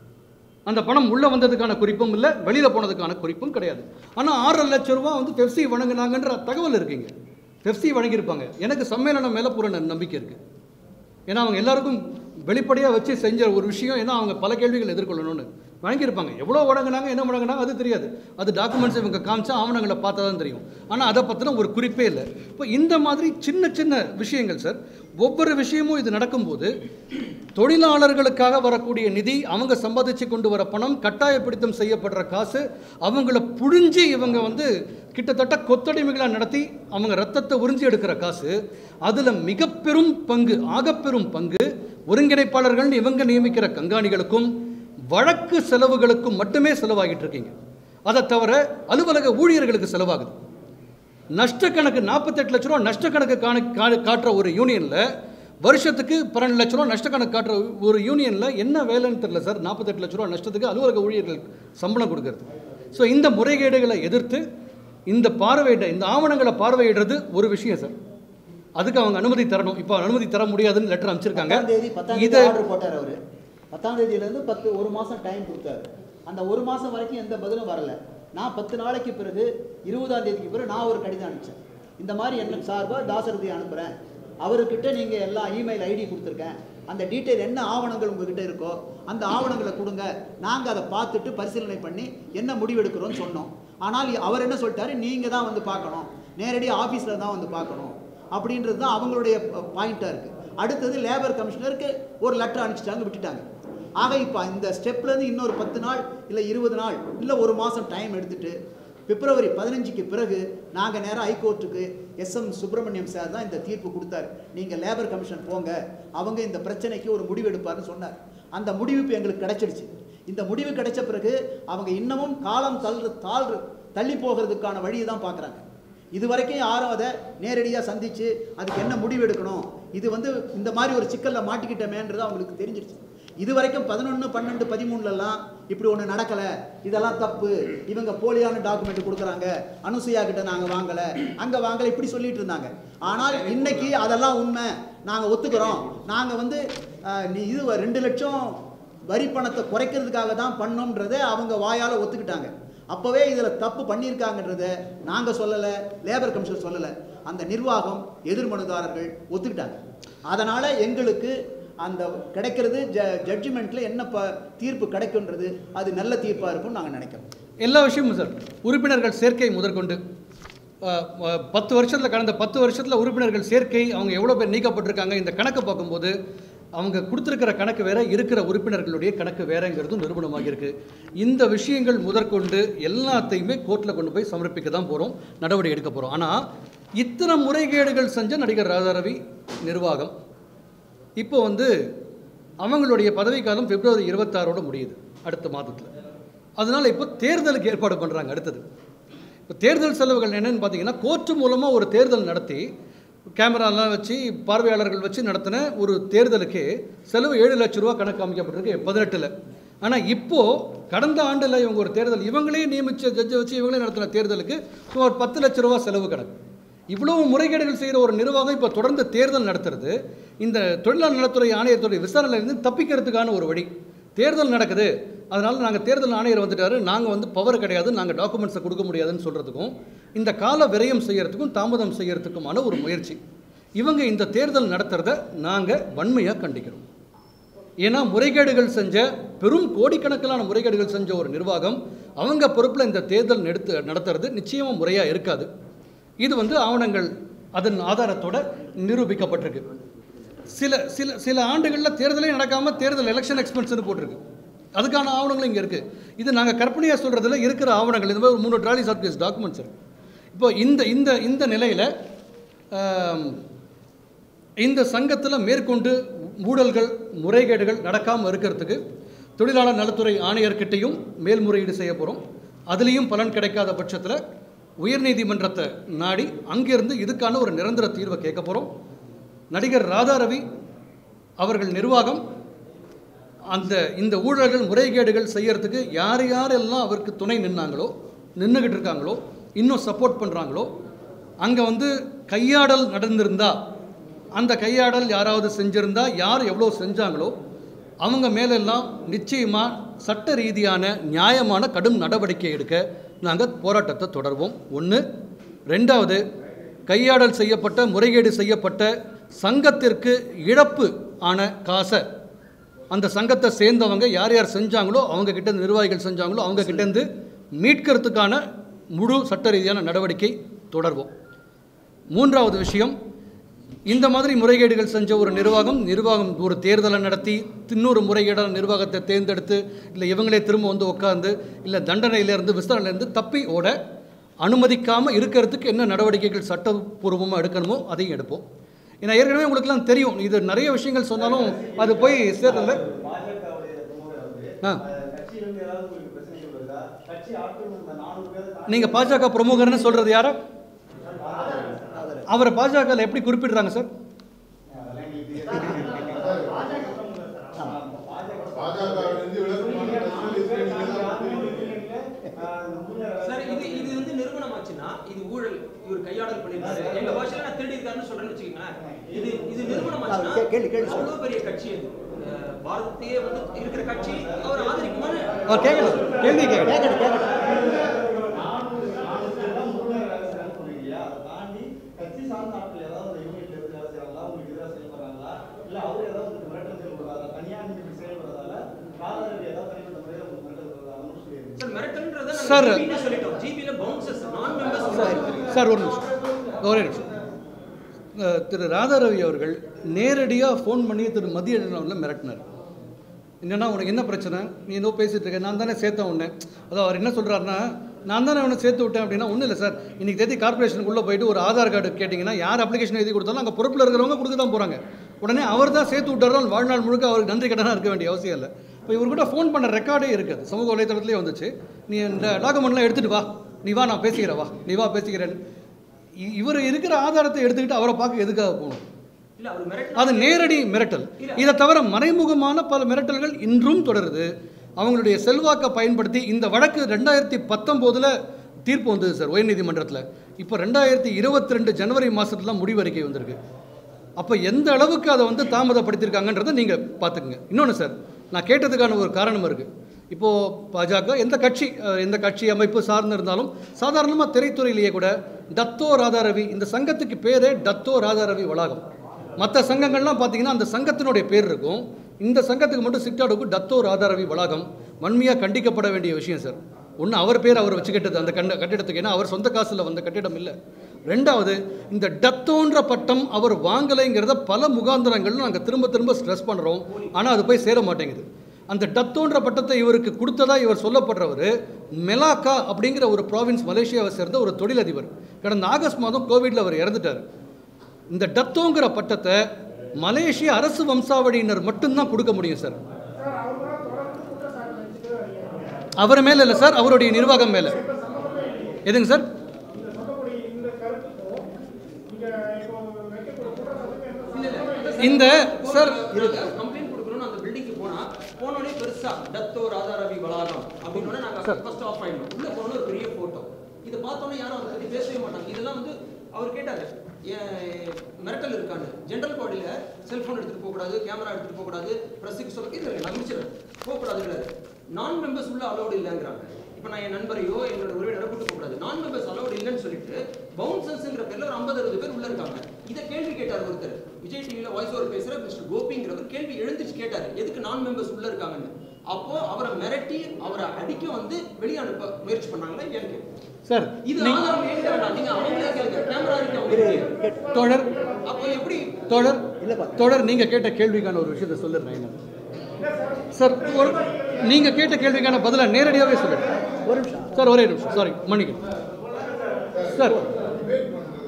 அந்த பணம் உள்ளே வந்ததுக்கான குறிப்பும் இல்லை வெளியில் போனதுக்கான குறிப்பும் கிடையாது ஆனால் ஆறரை லட்ச ரூபா வந்து பெப்சி வழங்கினாங்கன்ற தகவல் இருக்குங்க பெப்சி வழங்கியிருப்பாங்க எனக்கு சம்மேளனம் மேலே பூரண நம்பிக்கை இருக்குது ஏன்னா அவங்க எல்லாருக்கும் வெளிப்படையாக வச்சு செஞ்ச ஒரு விஷயம் ஏன்னா அவங்க பல கேள்விகள் எதிர்கொள்ளணும்னு வழங்கியிருப்பாங்க எவ்வளோ வழங்கினாங்க என்ன வழங்கினாங்க அது தெரியாது அது டாக்குமெண்ட்ஸ் இவங்க காமிச்சா ஆவணங்களை பார்த்தா தான் தெரியும் ஆனால் அதை பற்றின ஒரு குறிப்பே இல்லை இப்போ இந்த மாதிரி சின்ன சின்ன விஷயங்கள் சார் ஒவ்வொரு விஷயமும் இது நடக்கும்போது தொழிலாளர்களுக்காக வரக்கூடிய நிதி அவங்க சம்பாதிச்சு கொண்டு வர பணம் கட்டாயப்பிடித்தம் செய்யப்படுற காசு அவங்கள புழிஞ்சு இவங்க வந்து கிட்டத்தட்ட கொத்தடிமைகளாக நடத்தி அவங்க ரத்தத்தை உறிஞ்சி எடுக்கிற காசு அதில் மிக பெரும் பங்கு ஆகப்பெரும் பங்கு ஒருங்கிணைப்பாளர்கள் இவங்க நியமிக்கிற கண்காணிகளுக்கும் வழக்கு செலவுகளுக்கும் மட்டுமே செலவாகிட்டு இருக்கீங்க அதை தவிர அலுவலக ஊழியர்களுக்கு செலவாகுது நஷ்டக்கணக்கு நாற்பத்தெட்டு லட்ச ரூபா நஷ்டக்கணக்கு காண கா- காட்டுற ஒரு யூனியனில் வருஷத்துக்கு பன்னெண்டு லட்ச ரூபா நஷ்டக்கணக்கு காட்டுற ஒரு யூனியனில் என்ன வேலைன்னு தெரியல சார் நாற்பத்தெட்டு லட்ச ரூபா நஷ்டத்துக்கு அலுவலக ஊழியர்களுக்கு சம்பளம் கொடுக்கறது ஸோ இந்த முறைகேடுகளை எதிர்த்து இந்த பார்வையிட இந்த ஆவணங்களை பார்வையிடுறது ஒரு விஷயம் சார் அதுக்கு அவங்க அனுமதி தரணும் இப்போ அனுமதி தர முடியாதுன்னு லெட்டர் அமைச்சிருக்காங்க பத்தாம் தேதி பத்தாம் தேதி இதை ஆர்டர் போட்டார் அவரு பத்தாம் தேதியிலேருந்து பத்து ஒரு மாதம் டைம் கொடுத்தாரு அந்த ஒரு மாதம் வரைக்கும் எந்த பதிலும் வரல நான் பத்து நாளைக்கு பிறகு இருபதாம் தேதிக்கு பிறகு நான் ஒரு கடிதம் அனுப்பிச்சேன் இந்த மாதிரி என்ன சார்பாக தாசரதி அனுப்புகிறேன் அவர்கிட்ட நீங்கள் எல்லா இமெயில் ஐடி கொடுத்துருக்கேன் அந்த டீட்டெயில் என்ன ஆவணங்கள் உங்ககிட்ட இருக்கோ அந்த ஆவணங்களை கொடுங்க நாங்கள் அதை பார்த்துட்டு பரிசீலனை பண்ணி என்ன முடிவெடுக்கிறோம்னு சொன்னோம் ஆனால் அவர் என்ன சொல்லிட்டாரு நீங்கள் தான் வந்து பார்க்கணும் நேரடியாக ஆஃபீஸில் தான் வந்து பார்க்கணும் அப்படின்றது தான் அவங்களுடைய பாயிண்ட்டாக இருக்குது அடுத்தது லேபர் கமிஷனருக்கு ஒரு லெட்டர் அனுப்பிச்சிட்டாங்க விட்டுட்டாங்க ஆக இப்போ இந்த ஸ்டெப்லேருந்து இன்னொரு பத்து நாள் இல்லை இருபது நாள் இல்லை ஒரு மாதம் டைம் எடுத்துட்டு பிப்ரவரி பதினஞ்சுக்கு பிறகு நாங்கள் நேராக ஹைகோர்ட்டுக்கு எஸ்எம் சுப்பிரமணியம் சார் தான் இந்த தீர்ப்பு கொடுத்தாரு நீங்கள் லேபர் கமிஷன் போங்க அவங்க இந்த பிரச்சனைக்கு ஒரு முடிவு எடுப்பார்னு சொன்னார் அந்த முடிவு இப்போ எங்களுக்கு கிடைச்சிடுச்சு இந்த முடிவு கிடைச்ச பிறகு அவங்க இன்னமும் காலம் தள்ளு தாழ் தள்ளி போகிறதுக்கான வழியை தான் பார்க்குறாங்க இது வரைக்கும் யாரும் அதை நேரடியாக சந்தித்து அதுக்கு என்ன முடிவு எடுக்கணும் இது வந்து இந்த மாதிரி ஒரு சிக்கலில் மாட்டிக்கிட்டமேன்றது அவங்களுக்கு தெரிஞ்சிருச்சு இது வரைக்கும் பதினொன்று பன்னெண்டு பதிமூணுலலாம் இப்படி ஒன்று நடக்கலை இதெல்லாம் தப்பு இவங்க போலியான டாக்குமெண்ட் கொடுக்குறாங்க அனுசூயா கிட்ட நாங்கள் வாங்கலை அங்கே வாங்கலை இப்படி சொல்லிட்டு இருந்தாங்க ஆனால் இன்னைக்கு அதெல்லாம் உண்மை நாங்கள் ஒத்துக்கிறோம் நாங்கள் வந்து அஹ், நீ இது ரெண்டு லட்சம் வரி பணத்தை குறைக்கிறதுக்காக தான் பண்ணோம்ன்றதை அவங்க வாயால் ஒத்துக்கிட்டாங்க அப்போவே இதில் தப்பு பண்ணியிருக்காங்கன்றத நாங்கள் சொல்லலை லேபர் கமிஷன் சொல்லலை அந்த நிர்வாகம் எதிர்மனுதாரர்கள் ஒத்துக்கிட்டாங்க அதனால் எங்களுக்கு அந்த கிடைக்கிறது ஜ ஜட்ஜ்மெண்ட்டில் என்ன ப தீர்ப்பு கிடைக்குன்றது அது நல்ல தீர்ப்பாக இருக்கும்னு நாங்கள் நினைக்கிறோம் எல்லா விஷயமும் சார் உறுப்பினர்கள் சேர்க்கை முதற்கொண்டு அஹ், அஹ், பத்து வருஷத்தில் கடந்த பத்து வருஷத்தில் உறுப்பினர்கள் சேர்க்கை அவங்க எவ்வளோ பேர் நீக்கப்பட்டிருக்காங்க இந்த கணக்கை பார்க்கும்போது அவங்க கொடுத்துருக்கிற கணக்கு வேற இருக்கிற உறுப்பினர்களுடைய கணக்கு வேறங்கிறதும் நிரூபணமாகியிருக்கு இந்த விஷயங்கள் முதற்கொண்டு எல்லாத்தையுமே கோர்ட்டில் கொண்டு போய் சமர்ப்பிக்க தான் போகிறோம் நடவடிக்கை எடுக்க போகிறோம் ஆனால் இத்தனை முறைகேடுகள் செஞ்ச நடிகர் ராதாரவி நிர்வாகம் இப்போ வந்து அவங்களுடைய பதவிக்காலம் பிப்ரவரி இருபத்தாறோட முடியுது அடுத்த மாதத்தில் அதனால இப்போ தேர்தலுக்கு ஏற்பாடு பண்ணுறாங்க அடுத்தது இப்போ தேர்தல் செலவுகள் என்னன்னு பார்த்தீங்கன்னா கோர்ட்டு மூலமாக ஒரு தேர்தல் நடத்தி கேமராலாம் வச்சு பார்வையாளர்கள் வச்சு நடத்தின ஒரு தேர்தலுக்கு செலவு ஏழு லட்ச ரூபா கணக்கு அமைக்கப்பட்டிருக்கு பதினெட்டில் ஆனால் இப்போது கடந்த ஆண்டில் இவங்க ஒரு தேர்தல் இவங்களே நியமித்த ஜட்ஜை வச்சு இவங்களே நடத்தின தேர்தலுக்கு சுமார் பத்து லட்ச ரூபா செலவு கணக்கு இவ்வளவு முறைகேடுகள் செய்கிற ஒரு நிர்வாகம் இப்போ தொடர்ந்து தேர்தல் நடத்துறது இந்த தொழிலாளர் நலத்துறை ஆணையத்துறை விசாரணையிலிருந்து தப்பிக்கிறதுக்கான ஒரு வழி தேர்தல் நடக்குது அதனால் நாங்கள் தேர்தல் ஆணையர் வந்துட்டாரு நாங்கள் வந்து பவர் கிடையாது நாங்கள் டாக்குமெண்ட்ஸை கொடுக்க முடியாதுன்னு சொல்கிறதுக்கும் இந்த கால விரயம் செய்யறதுக்கும் தாமதம் செய்யறதுக்குமான ஒரு முயற்சி இவங்க இந்த தேர்தல் நடத்துறத நாங்கள் வன்மையாக கண்டிக்கிறோம் ஏன்னா முறைகேடுகள் செஞ்ச பெரும் கோடிக்கணக்கிலான முறைகேடுகள் செஞ்ச ஒரு நிர்வாகம் அவங்க பொறுப்பில் இந்த தேர்தல் நடத்து நடத்துறது நிச்சயமாக முறையாக இருக்காது இது வந்து ஆவணங்கள் அதன் ஆதாரத்தோட நிரூபிக்கப்பட்டிருக்கு சில சில சில ஆண்டுகளில் தேர்தலே நடக்காமல் தேர்தல் எலெக்ஷன் எக்ஸ்பென்ஸ்னு போட்டிருக்கு அதுக்கான ஆவணங்களும் இங்கே இருக்குது இது நாங்கள் கற்பனையாக சொல்கிறதுல இருக்கிற ஆவணங்கள் இந்த மாதிரி ஒரு மூணு ட்ராலி சர்வீஸ் டாக்குமெண்ட்ஸ் இருக்கு இப்போ இந்த இந்த இந்த நிலையில் இந்த சங்கத்தில் மேற்கொண்டு ஊழல்கள் முறைகேடுகள் நடக்காமல் இருக்கிறதுக்கு தொழிலாளர் நலத்துறை ஆணையர்கிட்டையும் மேல்முறையீடு செய்ய போகிறோம் அதுலேயும் பலன் கிடைக்காத பட்சத்தில் உயர்நீதிமன்றத்தை நாடி அங்கிருந்து இதுக்கான ஒரு நிரந்தர தீர்வை கேட்க போகிறோம் நடிகர் ராதாரவி அவர்கள் நிர்வாகம் அந்த இந்த ஊழல்கள் முறைகேடுகள் செய்யறதுக்கு யார் யாரெல்லாம் அவருக்கு துணை நின்னாங்களோ நின்றுக்கிட்டு இருக்காங்களோ இன்னும் சப்போர்ட் பண்ணுறாங்களோ அங்கே வந்து கையாடல் நடந்திருந்தா அந்த கையாடல் யாராவது செஞ்சிருந்தா யார் எவ்வளோ செஞ்சாங்களோ அவங்க மேலெல்லாம் நிச்சயமாக சட்ட ரீதியான நியாயமான கடும் நடவடிக்கை எடுக்க நாங்கள் போராட்டத்தை தொடர்வோம் ஒன்று ரெண்டாவது கையாடல் செய்யப்பட்ட முறைகேடு செய்யப்பட்ட சங்கத்திற்கு இழப்பு ஆன காசை அந்த சங்கத்தை சேர்ந்தவங்க யார் யார் செஞ்சாங்களோ அவங்க கிட்ட இருந்து நிர்வாகிகள் செஞ்சாங்களோ அவங்க கிட்ட இருந்து மீட்கிறதுக்கான முழு சட்ட ரீதியான நடவடிக்கை தொடர்வோம் மூன்றாவது விஷயம் இந்த மாதிரி முறைகேடுகள் செஞ்ச ஒரு நிர்வாகம் நிர்வாகம் ஒரு தேர்தலை நடத்தி இன்னொரு முறைகேடான நிர்வாகத்தை தேர்ந்தெடுத்து இல்லை இவங்களே திரும்ப வந்து உட்காந்து இல்லை தண்டனையிலேருந்து விசாரணையிலேருந்து தப்பி ஓட அனுமதிக்காமல் இருக்கிறதுக்கு என்ன நடவடிக்கைகள் சட்டப்பூர்வமாக எடுக்கணுமோ அதையும் எடுப்போம் ஏன்னா ஏற்கனவே உங்களுக்குலாம் தெரியும் இது நிறைய விஷயங்கள் சொன்னாலும் அது போய் சேர்றதில்ல பாஜகவுடைய பிரமுகர் வந்து ஆ அஹ், கட்சியிலிருந்து ஏதாவது உங்களுக்கு பிரச்சனைகள் வருதா கட்சி ஆட்கள் இந்த நானூறு பேர் தாண்டி நீங்கள் பாஜக பிரமுகர்னு சொல்கிறது யாரா அவரை பாஜகவில் எப்படி குறிப்பிடுறாங்க சார் அதெல்லாம் எங்களுக்கு தெரியாது. பாஜக பிரமுகர் சார். ஆமா, பாஜக பாஜகவிலிருந்து விலகுமான பிரச்சனை நீங்க தான் சார் இது இது வந்து நிறுவனம் ஆச்சுன்னா இது ஊழல் இவர் கையாடல் பண்ணிருக்காரு எங்க பாஷையில நான் திருடி இருக்காருன்னு சொல்றேன்னு வச்சுக்கோங்களேன் இது இது நிறுவனம் ஆச்சுன்னா கே- கேளு, கேளு, சொல்லு. அவ்வளவு பெரிய கட்சி அது அஹ் பாரதத்தையே வந்து இருக்கிற கட்சி அவர் ஆதரிக்குமான்னு அவர் கேட்கலாம் கேள்வி கேட்கலாம் கேட்கட்டும் கேட்கட்டும் நானூறு நானூறு பேர் தான் முழுநேர வேலை செய்றாங்கன்னு சொல்றீங்க. அதை தாண்டி கட்சி சார்ந்த ஆட்கள் ஏதாவது அந்த யூனிட்ல இருந்து வேலை செய்றாங்களா? உங்களுக்கு எதிராக செயல்படுறாங்களா? இல்ல அவர் ஏதாவது உங்களுக்கு மிரட்டல் செயல்படுறாரா? தனியா நீங்க இப்படி செயல்படுறதால ராதாரவி ஏதாவது தனிப்பட்ட முறையில உங்களுக்கு மிரட்டல் வருதான்னு சொல்லியிருக்கீங்க. சார் மிரட்டல்ன்றத சார். நாங்க ஜிபில சொல்லிட்டோம் ஜிபில பவுன்சர்ஸ் நான் மெம்பர்ஸ் சார் ஒரு நிமிஷம் ஒரே நிமிஷம் அஹ், திரு ராதாரவி அவர்கள் நேரடியாக ஃபோன் பண்ணி திரு மதிய அவர்களை மிரட்டினார் என்னன்னா உனக்கு என்ன பிரச்சனை நீ ஏதோ பேசிட்டு இருக்க நான் தானே சேர்த்தேன் உன்னை அதான் அவர் என்ன சொல்கிறாருன்னா நான் தானே அவனை சேர்த்து விட்டேன் அப்படின்னா ஒன்றும் இல்லை சார் இன்னைக்கு தேதி கார்பரேஷனுக்குள்ளே போயிட்டு ஒரு ஆதார் கார்டு கேட்டிங்கன்னா யார் அப்ளிகேஷன் எழுதி கொடுத்தாலும் அங்கே பொறுப்பில் இருக்கிறவங்க கொடுக்க தான் போகிறாங்க உடனே அவர் தான் சேர்த்து விட்டாரோ வாழ்நாள் முழுக்க அவருக்கு நன்றி கடனாக இருக்க வேண்டிய அவசியம் இல்லை இப்போ இவர்கிட்ட ஃபோன் பண்ண ரெக்கார்டே இருக்குது சமூக வலைத்தளத்திலே வந்துச்சு நீ இந்த டாக்குமெண்ட்லாம் எடுத்துகிட்டு வா நீ வா நான் பேசிக்கிறேன் வா நீ வா பேசிக்கிறேன் இ- இவர் இருக்கிற ஆதாரத்தை எடுத்துக்கிட்டு அவரை பார்க்க எதுக்காக போகணும் இல்ல அவர் மிரட்டல் அது நேரடி மிரட்டல் இதை தவிர மறைமுகமான பல மிரட்டல்கள் இன்றும் தொடருது அவங்களுடைய செல்வாக்கை பயன்படுத்தி இந்த வழக்கு ரெண்டாயிரத்தி பத்தொம்போதில் தீர்ப்பு வந்தது சார் உயர்நீதிமன்றத்தில் இப்போ ரெண்டாயிரத்தி இருபத்தி ரெண்டு ஜனவரி மாதத்துல முடிவறிக்கை வந்திருக்கு அப்போ எந்த அளவுக்கு அதை வந்து தாமதப்படுத்தியிருக்காங்கன்றதை நீங்கள் பார்த்துக்குங்க இன்னொன்று சார் நான் கேட்டதுக்கான ஒரு காரணம் இருக்குது இப்போது பாஜக எந்த கட்சி அஹ், எந்த கட்சி அமைப்பு சார்ந்து இருந்தாலும் சாதாரணமாக திரைத்துறையிலேயே கூட டத்தோ ராதாரவி இந்த சங்கத்துக்கு பேரே டத்தோ ராதாரவி வளாகம் மற்ற சங்கங்கள்லாம் பார்த்தீங்கன்னா அந்த சங்கத்தினுடைய பேர் இருக்கும் இந்த சங்கத்துக்கு மட்டும் சிட்டாடுக்கு டத்தோ ராதாரவி வளாகம் வன்மையாக கண்டிக்கப்பட வேண்டிய விஷயம் சார் ஒன்று அவர் பேர் அவர் வச்சுக்கிட்டது அந்த கண்ட கட்டிடத்துக்கு ஏன்னா அவர் சொந்த காசில் வந்த கட்டிடம் இல்லை ரெண்டாவது இந்த டத்தோன்ற பட்டம் அவர் வாங்கலைங்கிறத பல முகாந்திரங்கள்ல நாங்கள் திரும்ப திரும்ப ஸ்ட்ரெஸ் பண்ணுறோம் ஆனால் அது போய் சேர மாட்டேங்குது அந்த டத்தோன்ற பட்டத்தை இவருக்கு கொடுத்ததா இவர் சொல்லப்படுறவர் மெலாக்கா அப்படிங்கிற ஒரு ப்ராவின்ஸ் மலேசியாவை சேர்ந்த ஒரு தொழிலதிபர் கடந்த ஆகஸ்ட் மாதம் கோவிட்ல அவர் இறந்துட்டார் இந்த டத்தோங்கிற பட்டத்தை மலேசிய அரசு வம்சாவளியினர் மட்டும்தான் கொடுக்க முடியும் சார் அவர் மேல இல்லை சார் அவருடைய நிர்வாகம் மேல எதுங்க சார் இந்த சார் கம்ப்ளைண்ட் கொடுக்கணும்னு அந்த பில்டிங்க்கு போனா போனோடனே பெருசா டத்தோ ராதாரவி வளாகம் அப்படின்னு நாங்க ஃபர்ஸ்ட் ஆஃப் ஆயிடணும் உள்ள போனோட ஒரு பெரிய போட்டோ இதை பார்த்தோன்னே யாரும் அதை பத்தி பேசவே மாட்டாங்க இதெல்லாம் வந்து அவர் கேட்டாரு ஏன் மிரட்டல் இருக்கான்னு ஜென்ரல் பாடியில செல்போன் எடுத்துட்டு போக கூடாது கேமரா எடுத்துட்டு போக கூடாது பிரஸுக்கு சொல்ல இது நான் முடிச்சிடறேன் போக கூடாதுங்கிறாரு நான் மெம்பர்ஸ் உள்ள அலௌடு இல்லைங்கிறாங்க இப்போ நான் என் நண்பரையோ என்னோட உறவினரோ கூட்டு போக கூடாது நான் மெம்பர்ஸ் அலௌடு இல்லைன்னு சொல்லிட்டு பவுன்சர்ஸ்ங்கிற பேர்ல ஒரு ஐம்பது அறுபது பேர் உள்ள இருக்காங்க இதை கேள்வி கேட்டார் ஒருத்தர் விஜய் டிவில வாய்ஸ் ஓவர் பேசுற மிஸ்டர் கோபிங்கிறவர் கேள்வி எழுந்துச்சு கேட்டாரு எதுக்கு நான் மெம்பர்ஸ் உள்ள இருக்காங்கன்னு அப்போ அவரை மிரட்டி அவரை அடிக்க வந்து வெளியே அனுப்ப முயற்சி பண்ணாங்களா இல்லையான்னு கேட்டேன். சார் இது ஆதாரம் என்கிட்ட வேண்டாம் நீங்க அவங்களே கேளுங்க கேமரா இருக்கு அவங்களுக்கு தோழர் அப்போ எப்படி தோழர் இல்லைப்பா. தோழர் நீங்க கேட்ட கேள்விக்கான ஒரு விஷயத்தை சொல்லிடுறேன் என்ன சார் ஒரு நீங்க கேட்ட கேள்விக்கான பதிலை நேரடியாகவே சொல்லிடுறேன் ஒரு நிமிஷம் சார் ஒரே நிமிஷம் சாரி மன்னிக்கணும் சார் டிபேட் பண்றது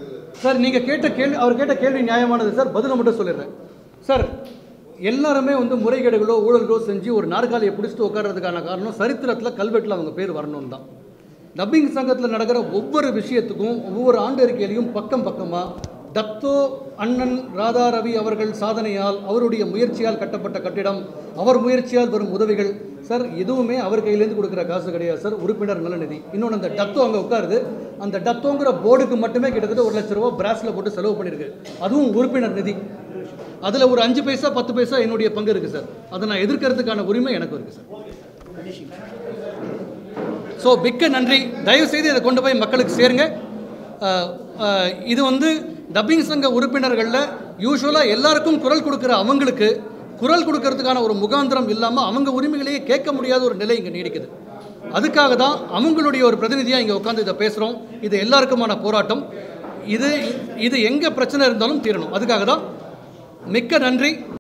சார் நீங்கள் கேட்ட கேள்வி அவர் கேட்ட கேள்வி நியாயமானது சார் பதிலை மட்டும் சொல்லிடுறேன் சார் எல்லாருமே வந்து முறைகேடுகளோ ஊழல்களோ செஞ்சு ஒரு நாற்காலியை பிடிச்சிட்டு உட்கார்றதுக்கான காரணம் சரித்திரத்தில் கல்வெட்டில் அவங்க பேர் வரணும் தான் டப்பிங் சங்கத்தில் நடக்கிற ஒவ்வொரு விஷயத்துக்கும் ஒவ்வொரு ஆண்டு அறிக்கையிலையும் பக்கம் பக்கமாக தத்தோ அண்ணன் ராதா ரவி அவர்கள் சாதனையால் அவருடைய முயற்சியால் கட்டப்பட்ட கட்டிடம் அவர் முயற்சியால் வரும் உதவிகள் சார் எதுவுமே அவர் கையிலேருந்து கொடுக்குற காசு கிடையாது சார் உறுப்பினர் நலநிதி இன்னொன்று அந்த டத்தோ அங்கே உட்காருது அந்த டத்தோங்கிற போர்டுக்கு மட்டுமே கிட்டத்தட்ட ஒரு லட்ச ரூபா பிராஸில் போட்டு செலவு பண்ணியிருக்கு அதுவும் உறுப்பினர் நிதி அதில் ஒரு அஞ்சு பைசா பத்து பைசா என்னுடைய பங்கு இருக்குது சார் அதை நான் எதிர்க்கிறதுக்கான உரிமை எனக்கு இருக்குது சார் ஸோ மிக்க நன்றி தயவுசெய்து இதை கொண்டு போய் மக்களுக்கு சேருங்க அஹ், அஹ், இது வந்து டப்பிங் சங்க உறுப்பினர்களில் யூஸ்வலாக எல்லாருக்கும் குரல் கொடுக்குற அவங்களுக்கு குரல் கொடுக்கறதுக்கான ஒரு முகாந்திரம் இல்லாமல் அவங்க உரிமைகளையே கேட்க முடியாத ஒரு நிலை இங்கே நீடிக்குது அதுக்காக தான் அவங்களுடைய ஒரு பிரதிநிதியாக இங்கே உட்காந்து இதை பேசுகிறோம் இது எல்லாருக்குமான போராட்டம் இது இது எங்கே பிரச்சனை இருந்தாலும் தீரணும் அதுக்காக தான் மிக்க நன்றி